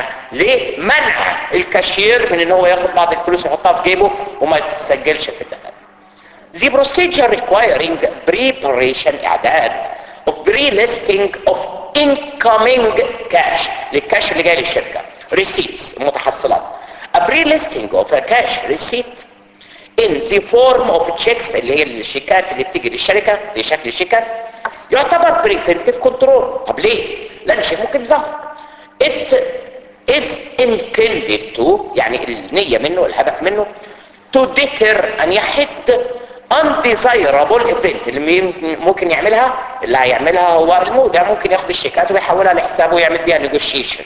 لمنع الكاشير من ان هو ياخد بعض الفلوس يحطها في جيبه وما تسجلش في الدفاتر The procedure requiring preparation اعداد of pre-listing of incoming cash للكاش اللي جاي للشركة receipts المتحصلات a pre-listing of a cash receipt in the form of checks اللي هي الشيكات اللي بتيجي للشركة لشكل الشيكات يعتبر preventive control طب ليه؟ لأن الشيء ممكن يظهر it is intended to يعني النية منه الهدف منه to deter أن يحد undesirable event اللي ممكن يعملها اللي هيعملها هو المودع ممكن ياخد الشيكات ويحولها لحسابه ويعمل بيها negotiation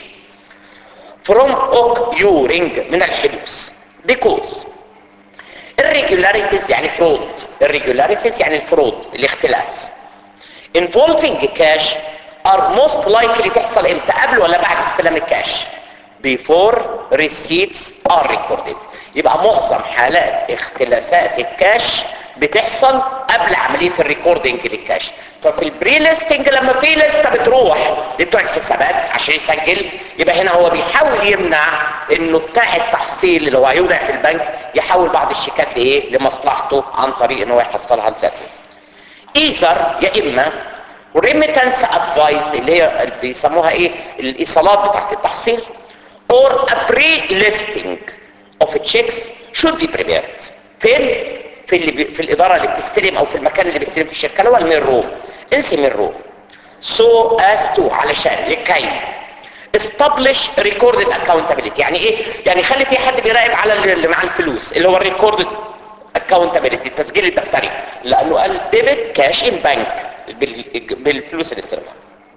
from occurring من الحدوث because irregularities يعني fraud irregularities يعني الفرود الاختلاس involving cash are most likely تحصل امتى قبل ولا بعد استلام الكاش before receipts are recorded يبقى معظم حالات اختلاسات الكاش بتحصل قبل عمليه الريكوردنج للكاش ففي البري ليستنج لما في لسته بتروح لبتوع الحسابات عشان يسجل يبقى هنا هو بيحاول يمنع انه بتاع التحصيل اللي هو هيودع في البنك يحول بعض الشيكات لايه لمصلحته عن طريق ان هو يحصلها لذاته ايزر يا اما ريميتنس ادفايس اللي هي اللي بيسموها ايه الايصالات بتاعت التحصيل or a pre-listing of checks should be prepared فين في اللي بي في الاداره اللي بتستلم او في المكان اللي بيستلم في الشركه اللي هو المين روم انسي مين روم so as to علشان لكي establish recorded accountability يعني ايه يعني خلي في حد بيراقب على اللي مع الفلوس اللي هو الريكوردد accountability التسجيل الدفتري لانه قال ديبت كاش ان بانك بالفلوس اللي استلمها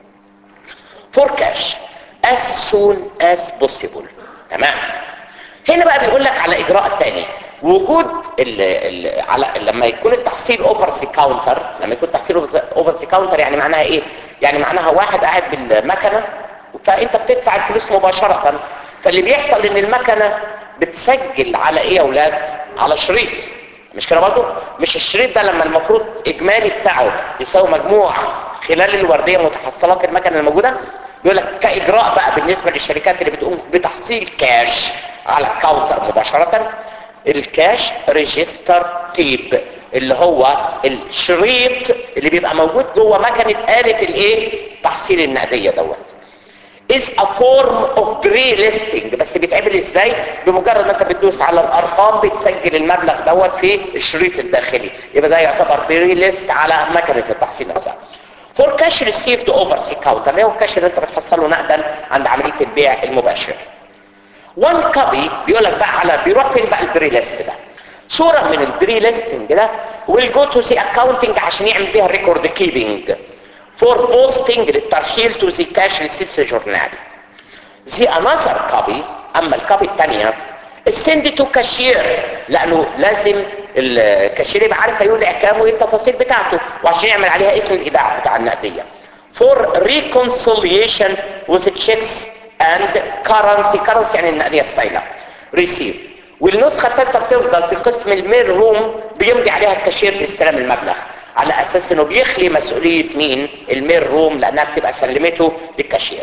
for cash as soon as possible تمام هنا بقى بيقول لك على اجراء تاني وجود ال ال على لما يكون التحصيل اوفر سي كاونتر لما يكون التحصيل اوفر سي كاونتر يعني معناها ايه يعني معناها واحد قاعد بالمكنه فانت بتدفع الفلوس مباشره فاللي بيحصل ان المكنه بتسجل على ايه يا اولاد على شريط مش كده برضه مش الشريط ده لما المفروض اجمالي بتاعه يساوي مجموع خلال الورديه متحصلات المكنه الموجوده يقول لك كاجراء بقى بالنسبه للشركات اللي بتقوم بتحصيل كاش على الكاونتر مباشره الكاش ريجستر تيب اللي هو الشريط اللي بيبقى موجود جوه مكنه آلة الايه تحصيل النقديه دوت is a form of pre-listing بس بيتعمل ازاي بمجرد ما انت بتدوس على الارقام بتسجل المبلغ دوت في الشريط الداخلي يبقى ده يعتبر pre-list على مكنه التحصيل نفسها for cash received over the counter اللي هو الكاش اللي انت بتحصله نقدا عند عمليه البيع المباشر وان كوبي بيقول لك بقى على بيروح فين بقى البري ليست ده صوره من البري ليستنج ده ويل جو تو سي اكاونتنج عشان يعمل بيها الريكورد كيبنج فور بوستنج للترحيل تو زي كاش ريسيبت جورنال زي انذر كوبي اما الكوبي الثانيه السند تو كاشير لانه لازم الكاشير يبقى عارف هيودع كام وايه التفاصيل بتاعته وعشان يعمل عليها اسم الايداع بتاع النقديه فور reconciliation with checks and currency currency يعني النقديه السائله receive والنسخه الثالثه بتفضل في قسم الميل روم بيمضي عليها الكاشير لاستلام المبلغ على اساس انه بيخلي مسؤوليه مين الميل روم لانها بتبقى سلمته للكاشير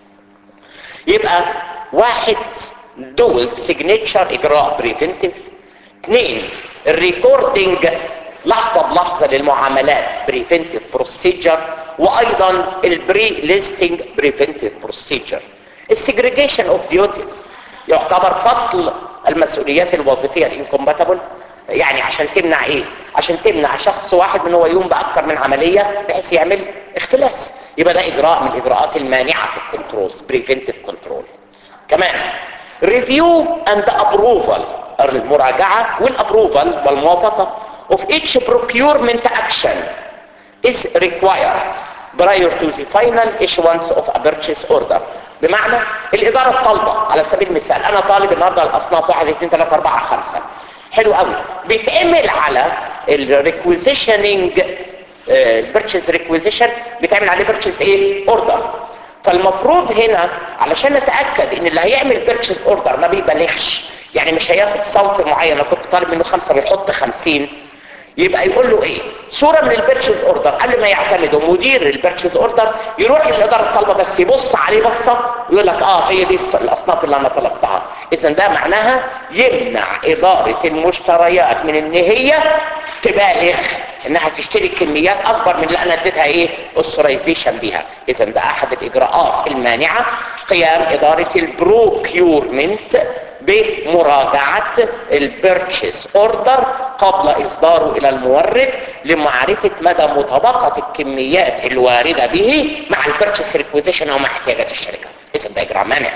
يبقى واحد دول سيجنتشر اجراء بريفنتيف اثنين الريكوردنج لحظة بلحظة للمعاملات بريفنتيف بروسيجر وايضا البري ليستنج بريفنتيف بروسيجر السيجريجيشن اوف ديوتيز يعتبر فصل المسؤوليات الوظيفية الانكومباتبل يعني عشان تمنع ايه عشان تمنع شخص واحد من هو يقوم باكثر من عملية بحيث يعمل اختلاس يبقى ده اجراء من الاجراءات المانعة في الكنترولز بريفنتيف كنترول كمان ريفيو اند ابروفال المراجعة والابروفال والموافقة of each procurement action is required prior to the final issuance of a purchase order بمعنى الإدارة الطالبة على سبيل المثال أنا طالب النهاردة الأصناف 1 2 3 4 5 حلو قوي بيتعمل على الريكويزيشننج البرتشيز ريكويزيشن بيتعمل عليه بيرتشيز ايه اوردر فالمفروض هنا علشان نتاكد ان اللي هيعمل بيرتشيز اوردر ما بيبالغش يعني مش هياخد صوت معين انا كنت طالب منه خمسة ويحط خمسين يبقى يقول له ايه صورة من البيرتشيز اوردر قبل ما يعتمده مدير البيرتشيز اوردر يروح للاداره الطالبه بس يبص عليه بصه ويقول لك اه هي دي الاصناف اللي انا طلبتها اذا ده معناها يمنع اداره المشتريات من ان هي تبالغ انها تشتري كميات اكبر من اللي انا اديتها ايه اوثرايزيشن بيها اذا ده احد الاجراءات المانعه قيام اداره البروكيورمنت بمراجعة البيرتشيز اوردر قبل اصداره الى المورد لمعرفة مدى مطابقة الكميات الواردة به مع البيرتشيز ريكويزيشن او مع احتياجات الشركة اذا ده اجراء مانع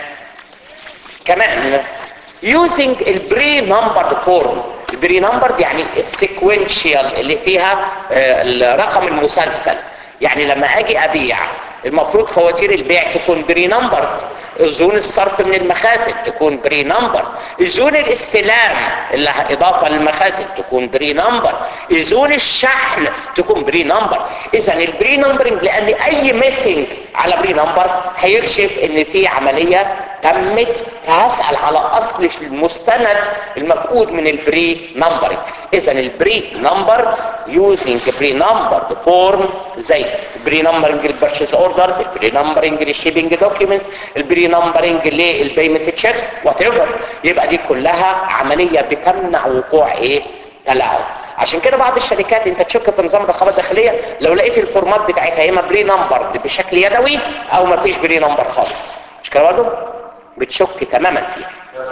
كمان using البري نمبرد فورم البري نمبرد يعني السيكوينشال اللي فيها الرقم المسلسل يعني لما اجي ابيع المفروض فواتير البيع تكون بري نمبرد زون الصرف من المخازن تكون بري نمبر زون الاستلام اللي اضافه للمخازن تكون بري نمبر زون الشحن تكون بري نمبر اذا البري نمبرنج لان اي ميسنج على بري نمبر هيكشف ان في عمليه تمت فهسأل على اصل المستند المفقود من البري نمبرنج اذا البري نمبر يوزنج بري نمبر فورم زي البري نمبرنج للبرشيز اوردرز البري نمبرنج للشيبنج دوكيومنتس البري نمبرنج للبيمنت تشيكس وات ايفر يبقى دي كلها عمليه بتمنع وقوع ايه تلاعب عشان كده بعض الشركات انت تشك في نظام الرقابه الداخليه لو لقيت الفورمات بتاعتها يا اما بري نمبر بشكل يدوي او ما فيش بري نمبر خالص مش كده برضه بتشك تماما فيها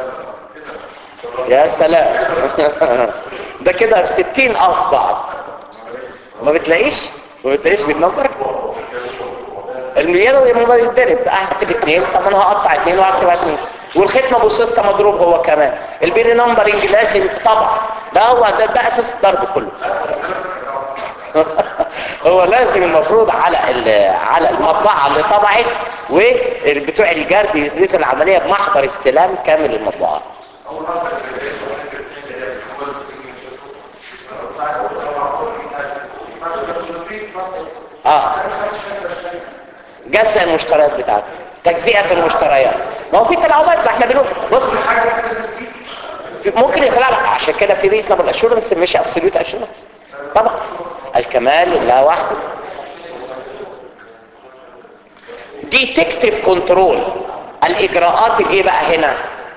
يا سلام ده كده في 60 اف بعض ما بتلاقيش ما بتلاقيش بالنمبر اليدوي ما بيتضرب هكتب اثنين طب انا هقطع اثنين وهكتب اثنين والختمه بوسيستا مضروب هو كمان البيري نمبرنج لازم طبعا ده هو ده, ده اساس الضرب كله هو لازم المفروض على على المطبعه اللي طبعت وبتوع الجرد يثبتوا العمليه بمحضر استلام كامل المطبوعات اه جزء المشتريات بتاعته تجزئه المشتريات ما هو في تلاعبات ما احنا بنقول بص ممكن يطلع لك عشان كده في ريزنبل اشورنس مش ابسوليوت اشورنس طبعا الكمال لله وحده ديتكتيف كنترول الاجراءات الايه بقى هنا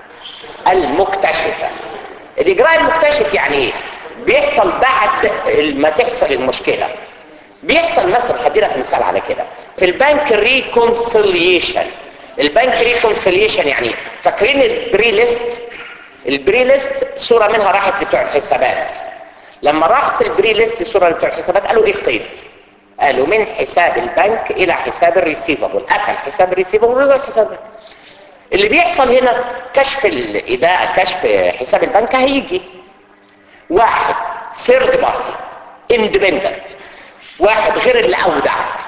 المكتشفه الاجراء المكتشف يعني ايه بيحصل بعد ما تحصل المشكله بيحصل مثلا هدي لك مثال على كده في البنك ريكونسيليشن البنك ريكونسيليشن يعني ايه فاكرين البري ليست البري ليست صوره منها راحت لبتوع الحسابات لما راحت البري ليست صوره لبتوع الحسابات قالوا ايه خطيط قالوا من حساب البنك الى حساب الريسيفبل قفل حساب الريسيفبل ورجع حساب البنك اللي بيحصل هنا كشف الاداء كشف حساب البنك هيجي واحد سيرد بارتي اندبندنت واحد غير اللي اودع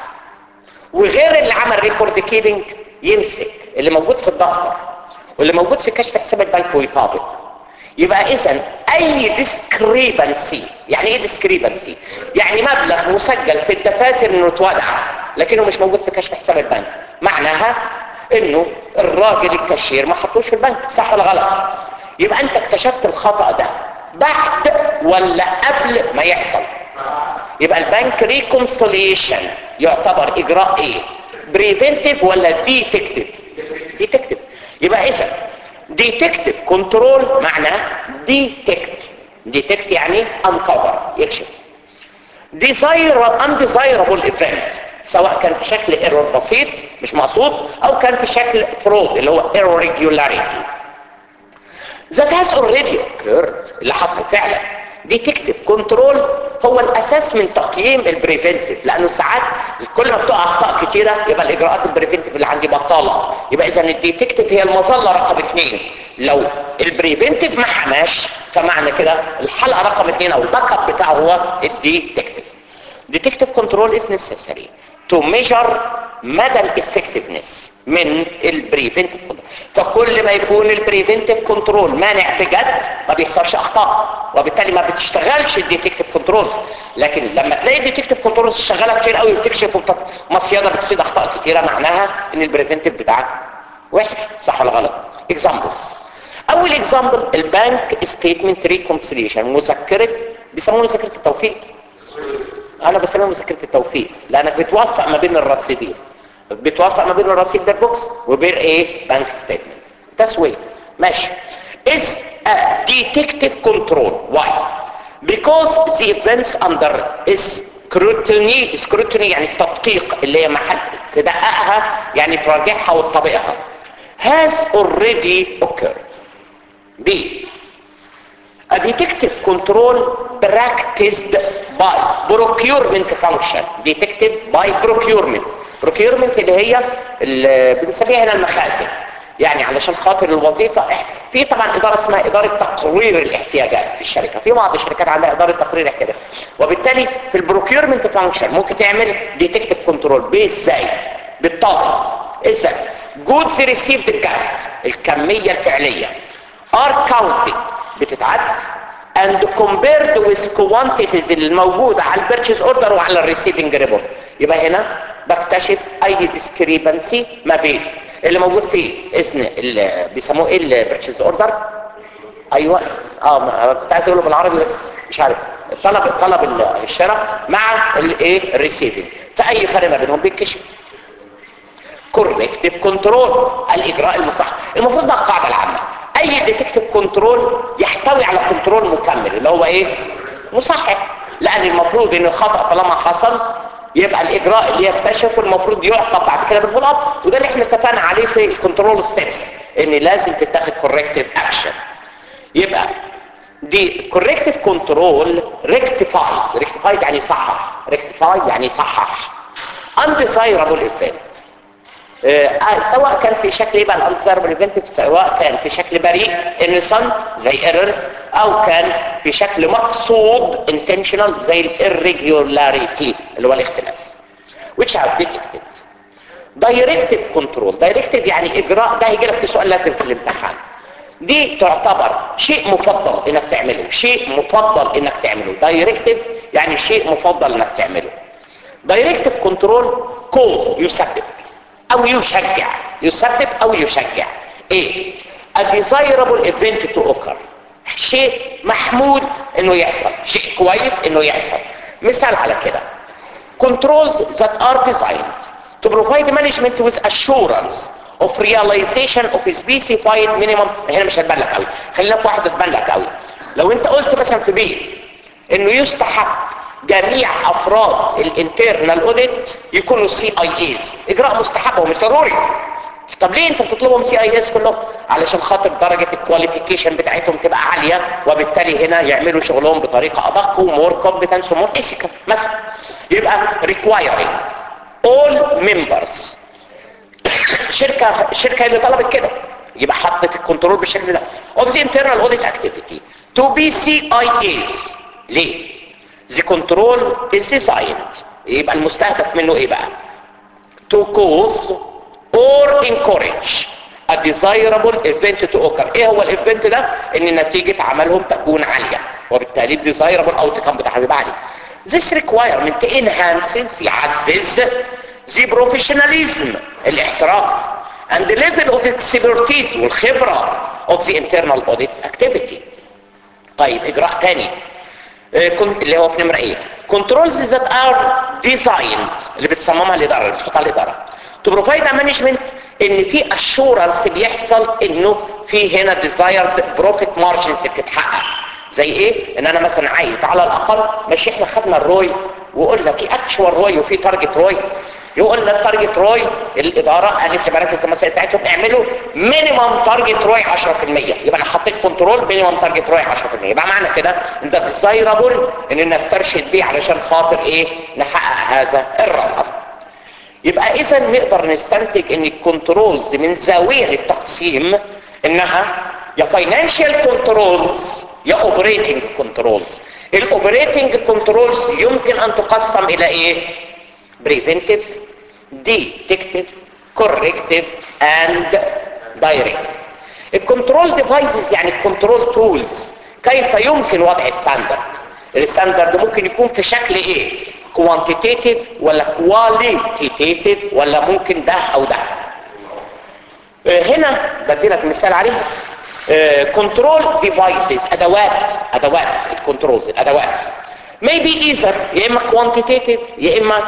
وغير اللي عمل ريكورد كيبنج يمسك اللي موجود في الدفتر واللي موجود في كشف حساب البنك ويطابق يبقى اذا اي ديسكريبنسي يعني ايه ديسكريبنسي يعني مبلغ مسجل في الدفاتر انه اتودع لكنه مش موجود في كشف حساب البنك معناها انه الراجل الكاشير ما حطوش في البنك صح ولا غلط يبقى انت اكتشفت الخطأ ده بعد ولا قبل ما يحصل يبقى البنك ريكونسوليشن يعتبر اجراء ايه بريفنتيف ولا ديتكتيف ديتكتيف يبقى اذا ديتكتيف كنترول معناه ديتكت ديتكت يعني انكفر يكشف ديزاير انديزايربل ايفنت سواء كان في شكل ايرور بسيط مش مقصود او كان في شكل فرود اللي هو irregularity that has already occurred اللي حصل فعلا ديتكتيف كنترول هو الاساس من تقييم البريفنتيف لانه ساعات كل ما بتقع اخطاء كتيره يبقى الاجراءات البريفنتيف اللي عندي بطاله يبقى اذا الديتكتيف هي المظله رقم اثنين لو البريفنتيف ما حماش فمعنى كده الحلقه رقم اثنين او الباك اب بتاعه هو الديتكتيف ديتكتيف كنترول از نيسيسري تو ميجر مدى الافكتفنس من البريفنتيف كنترول فكل ما يكون البريفنتيف كنترول مانع بجد ما بيحصلش اخطاء وبالتالي ما بتشتغلش الديتكتيف كنترولز لكن لما تلاقي الديتكتيف كنترولز شغاله كتير قوي وبتكشف مصيده بتصيد اخطاء كتيره معناها ان البريفنتيف بتاعك وحش صح ولا غلط اكزامبلز اول اكزامبل البنك ستيتمنت ريكونسيليشن مذكره بيسموها مذكره التوفيق انا بسميها مذكره التوفيق لانك بتوفق ما بين الرصيدين بتوفق ما بين الرصيد بير بوكس وبين ايه بنك ستيتمنت تسويه ماشي is a detective control why because the events under scrutiny scrutiny يعني التدقيق اللي هي محل تدققها يعني تراجعها وتطبقها has already occurred B A detective control practiced by procurement function detected by procurement procurement اللي هي اللي بنسميها هنا المخازن يعني علشان خاطر الوظيفة في طبعا إدارة اسمها إدارة تقرير الاحتياجات في الشركة في بعض الشركات عندها إدارة تقرير الاحتياجات وبالتالي في البروكيورمنت فانكشن ممكن تعمل ديتكتيف كنترول ازاي بالطاقة ازاي جودز ريسيفد كانت الكمية الفعلية ار كاونتد بتتعد and compared with quantities الموجودة على البيرتشيز اوردر وعلى الريسيفنج ريبورت يبقى هنا بكتشف اي discrepancy ما بين اللي موجود فيه اذن اللي بيسموه ايه البرتشيز اوردر ايوه اه ما- كنت عايز اقوله بالعربي بس مش عارف طلب طلب ال- الشراء مع الايه الريسيفنج فاي فرق ما بينهم بيتكشف كوركتيف كنترول الاجراء المصح المفروض بقى القاعده العامه اي ديتكتيف كنترول يحتوي على كنترول مكمل اللي هو ايه مصحح لان المفروض ان الخطا طالما حصل يبقى الاجراء اللي يكتشفه المفروض يعقب بعد كده بالفول اب وده اللي احنا اتفقنا عليه في الكنترول ستيبس ان لازم تتاخد كوركتيف اكشن يبقى دي corrective control rectifies rectifies يعني يصحح rectify يعني يصحح undesirable event آه سواء كان في شكل يبقى الundesirable event سواء كان في شكل بريء innocent زي error او كان في شكل مقصود intentional زي ال irregularity اللي هو الاختلاس which are detected directive control directive يعني اجراء ده هيجي لك في سؤال لازم في الامتحان دي تعتبر شيء مفضل انك تعمله شيء مفضل انك تعمله دايركتيف يعني شيء مفضل انك تعمله دايركتيف كنترول كوز يسبب او يشجع يسبب او يشجع ايه a desirable event to occur شيء محمود انه يحصل شيء كويس انه يحصل مثال على كده controls that are designed to provide management with assurance of realization of a specified minimum هنا مش هتبان لك قوي خلينا في واحده تبان لك قوي لو انت قلت مثلا في بي انه يستحق جميع افراد الانترنال اوديت يكونوا سي اي ايز اجراء مستحب ومش ضروري طب ليه انت بتطلبهم سي اي اس كلهم علشان خاطر درجه الكواليفيكيشن بتاعتهم تبقى عاليه وبالتالي هنا يعملوا شغلهم بطريقه ادق ومور كومبتنس ومور ايثيكال مثلا يبقى requiring all members شركة شركة اللي طلبت كده يبقى حطت الكنترول بالشكل ده of the internal audit activity to be CIAs ليه the control is designed يبقى المستهدف منه ايه بقى to cause or encourage a desirable event to occur ايه هو الايفنت ده ان نتيجة عملهم تكون عالية وبالتالي desirable outcome بتاعها بيبقى عالي this requirement enhances يعزز the professionalism الاحتراف and the level of expertise والخبرة of the internal audit activity طيب اجراء تاني آه، كنت اللي هو في نمرة ايه controls that are designed اللي بتصممها الادارة اللي بتحطها الادارة to provide a management ان في assurance بيحصل انه في هنا desired profit margins بتتحقق زي ايه ان انا مثلا عايز على الاقل مش احنا خدنا الروي وقلنا في اكشوال روي وفي تارجت روي يقول لك تارجت روي الاداره قالت لمراكز المسائل بتاعتهم اعملوا مينيمم تارجت روي 10% يبقى انا حطيت كنترول مينيمم تارجت روي 10% يبقى معنى كده ان ده ديزايربل ان نسترشد بيه علشان خاطر ايه نحقق هذا الرقم يبقى اذا نقدر نستنتج ان الكنترولز من زاويه التقسيم انها يا فاينانشال كنترولز يا اوبريتنج كنترولز الاوبريتنج كنترولز يمكن ان تقسم الى ايه preventive detective corrective and direct الكنترول ديفايسز يعني الكنترول تولز كيف يمكن وضع ستاندرد الستاندرد ممكن يكون في شكل ايه كوانتيتيف ولا كواليتيتيف ولا ممكن ده او ده آه، هنا بدي لك مثال عليها كنترول ديفايسز ادوات ادوات الكنترولز الادوات maybe either يا اما quantitative يا اما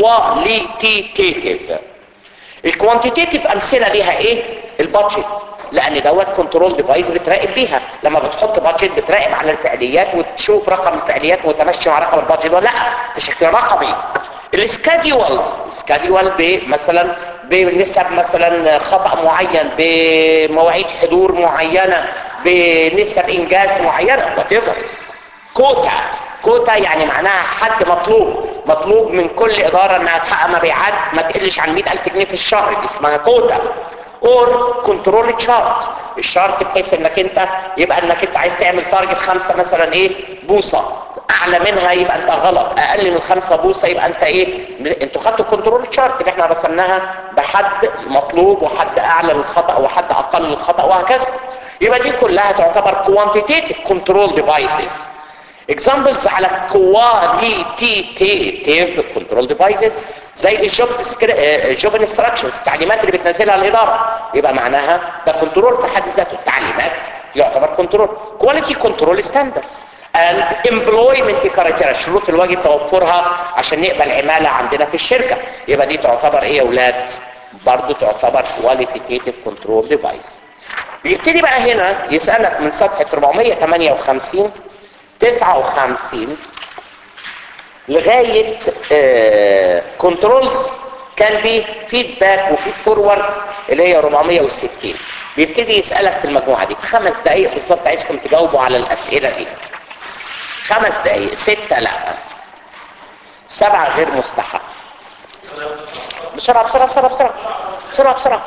qualitative الكوانتيتيف امثله ليها ايه البادجت لان دوت كنترول ديفايس بتراقب بيها لما بتحط بادجت بتراقب على الفعاليات وتشوف رقم الفعاليات وتمشي مع رقم البادجت ولا لا بشكل رقمي السكاديولز سكاديول مثلا بنسب مثلا خطا معين بمواعيد حضور معينه بنسب انجاز معينه وات كوتا كوتا يعني معناها حد مطلوب مطلوب من كل اداره انها تحقق مبيعات ما تقلش عن 100000 جنيه في الشهر دي اسمها كوتا اور كنترول تشارت الشارت بحيث انك انت يبقى انك انت عايز تعمل تارجت خمسة مثلا ايه بوصة اعلى منها يبقى انت غلط اقل من خمسة بوصة يبقى انت ايه انتوا خدتوا كنترول تشارت اللي احنا رسمناها بحد مطلوب وحد اعلى للخطأ وحد اقل للخطأ وهكذا يبقى دي كلها تعتبر quantitative control devices examples على qualitative control devices زي الجوب جوب انستراكشنز التعليمات اللي بتنزلها الاداره يبقى معناها ده كنترول في حد ذاته التعليمات يعتبر كنترول كواليتي كنترول ستاندردز and employment criteria شروط الواجب توفرها عشان نقبل عماله عندنا في الشركه يبقى دي تعتبر ايه يا اولاد برضه تعتبر qualitative control device بيبتدي بقى هنا يسالك من صفحه 458 59 لغايه كنترولز كان بي فيدباك وفيد فورورد اللي هي 460 بيبتدي يسالك في المجموعه دي في خمس دقائق بالظبط عايزكم تجاوبوا على الاسئله دي خمس دقائق ستة لا سبعة غير مستحق بسرعة بسرعة بسرعة بسرعة بسرعة بسرعة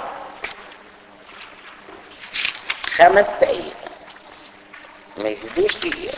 خمس دقائق ما يزيدوش دقيقة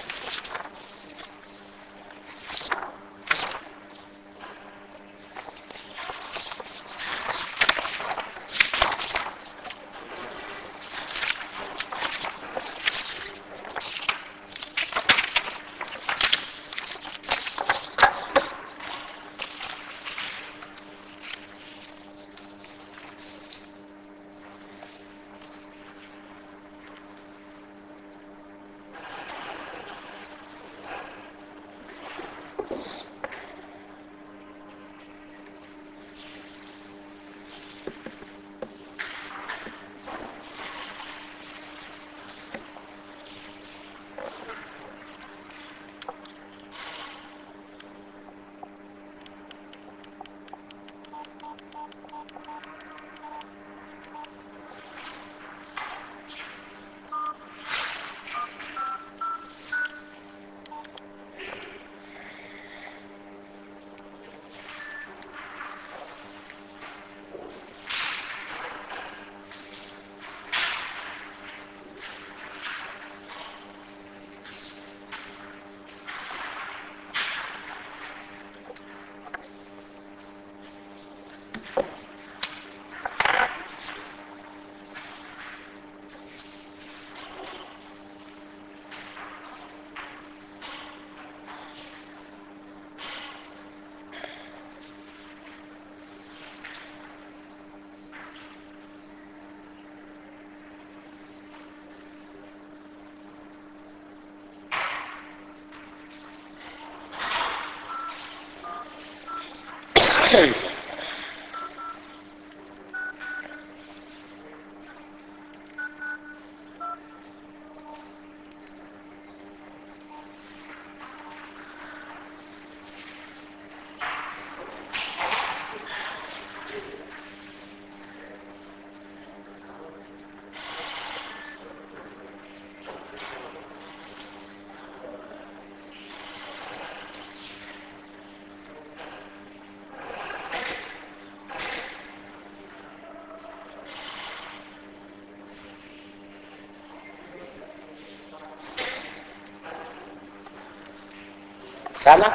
سنة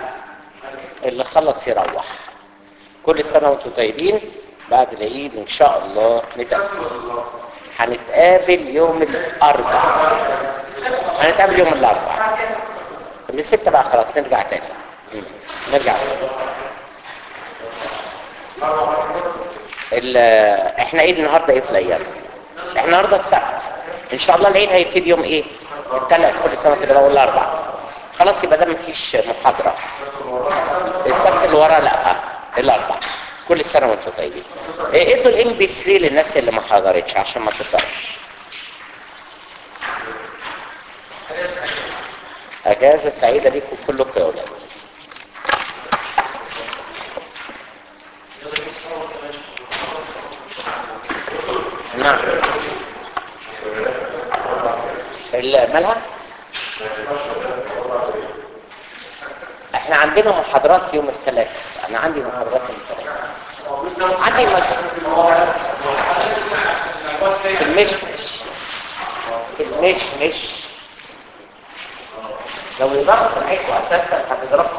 اللي خلص يروح كل سنة وانتم طيبين بعد العيد ان شاء الله نتقابل هنتقابل يوم الاربعاء هنتقابل يوم الاربعاء من ستة بقى خلاص نرجع تاني مم. نرجع تاني ال- احنا ايه النهارده ايه في الايام احنا النهارده السبت ان شاء الله العيد هيبتدي يوم ايه الثلاث كل سنه كده اول الاربعاء خلاص يبقى ده مفيش محاضره السبت اللي ورا لا الاربعاء كل سنه وانتم طيبين إيه، ادوا الام بي 3 للناس اللي ما حضرتش عشان ما تقدرش اجازه سعيده ليكم كلكم يا اولاد نعم ال- مالها احنا عندنا محاضرات يوم الثلاث انا عندي محاضرات يوم الثلاث عندي مج- المشمش المشمش لو يضغط معاكم اساسا هتضربكم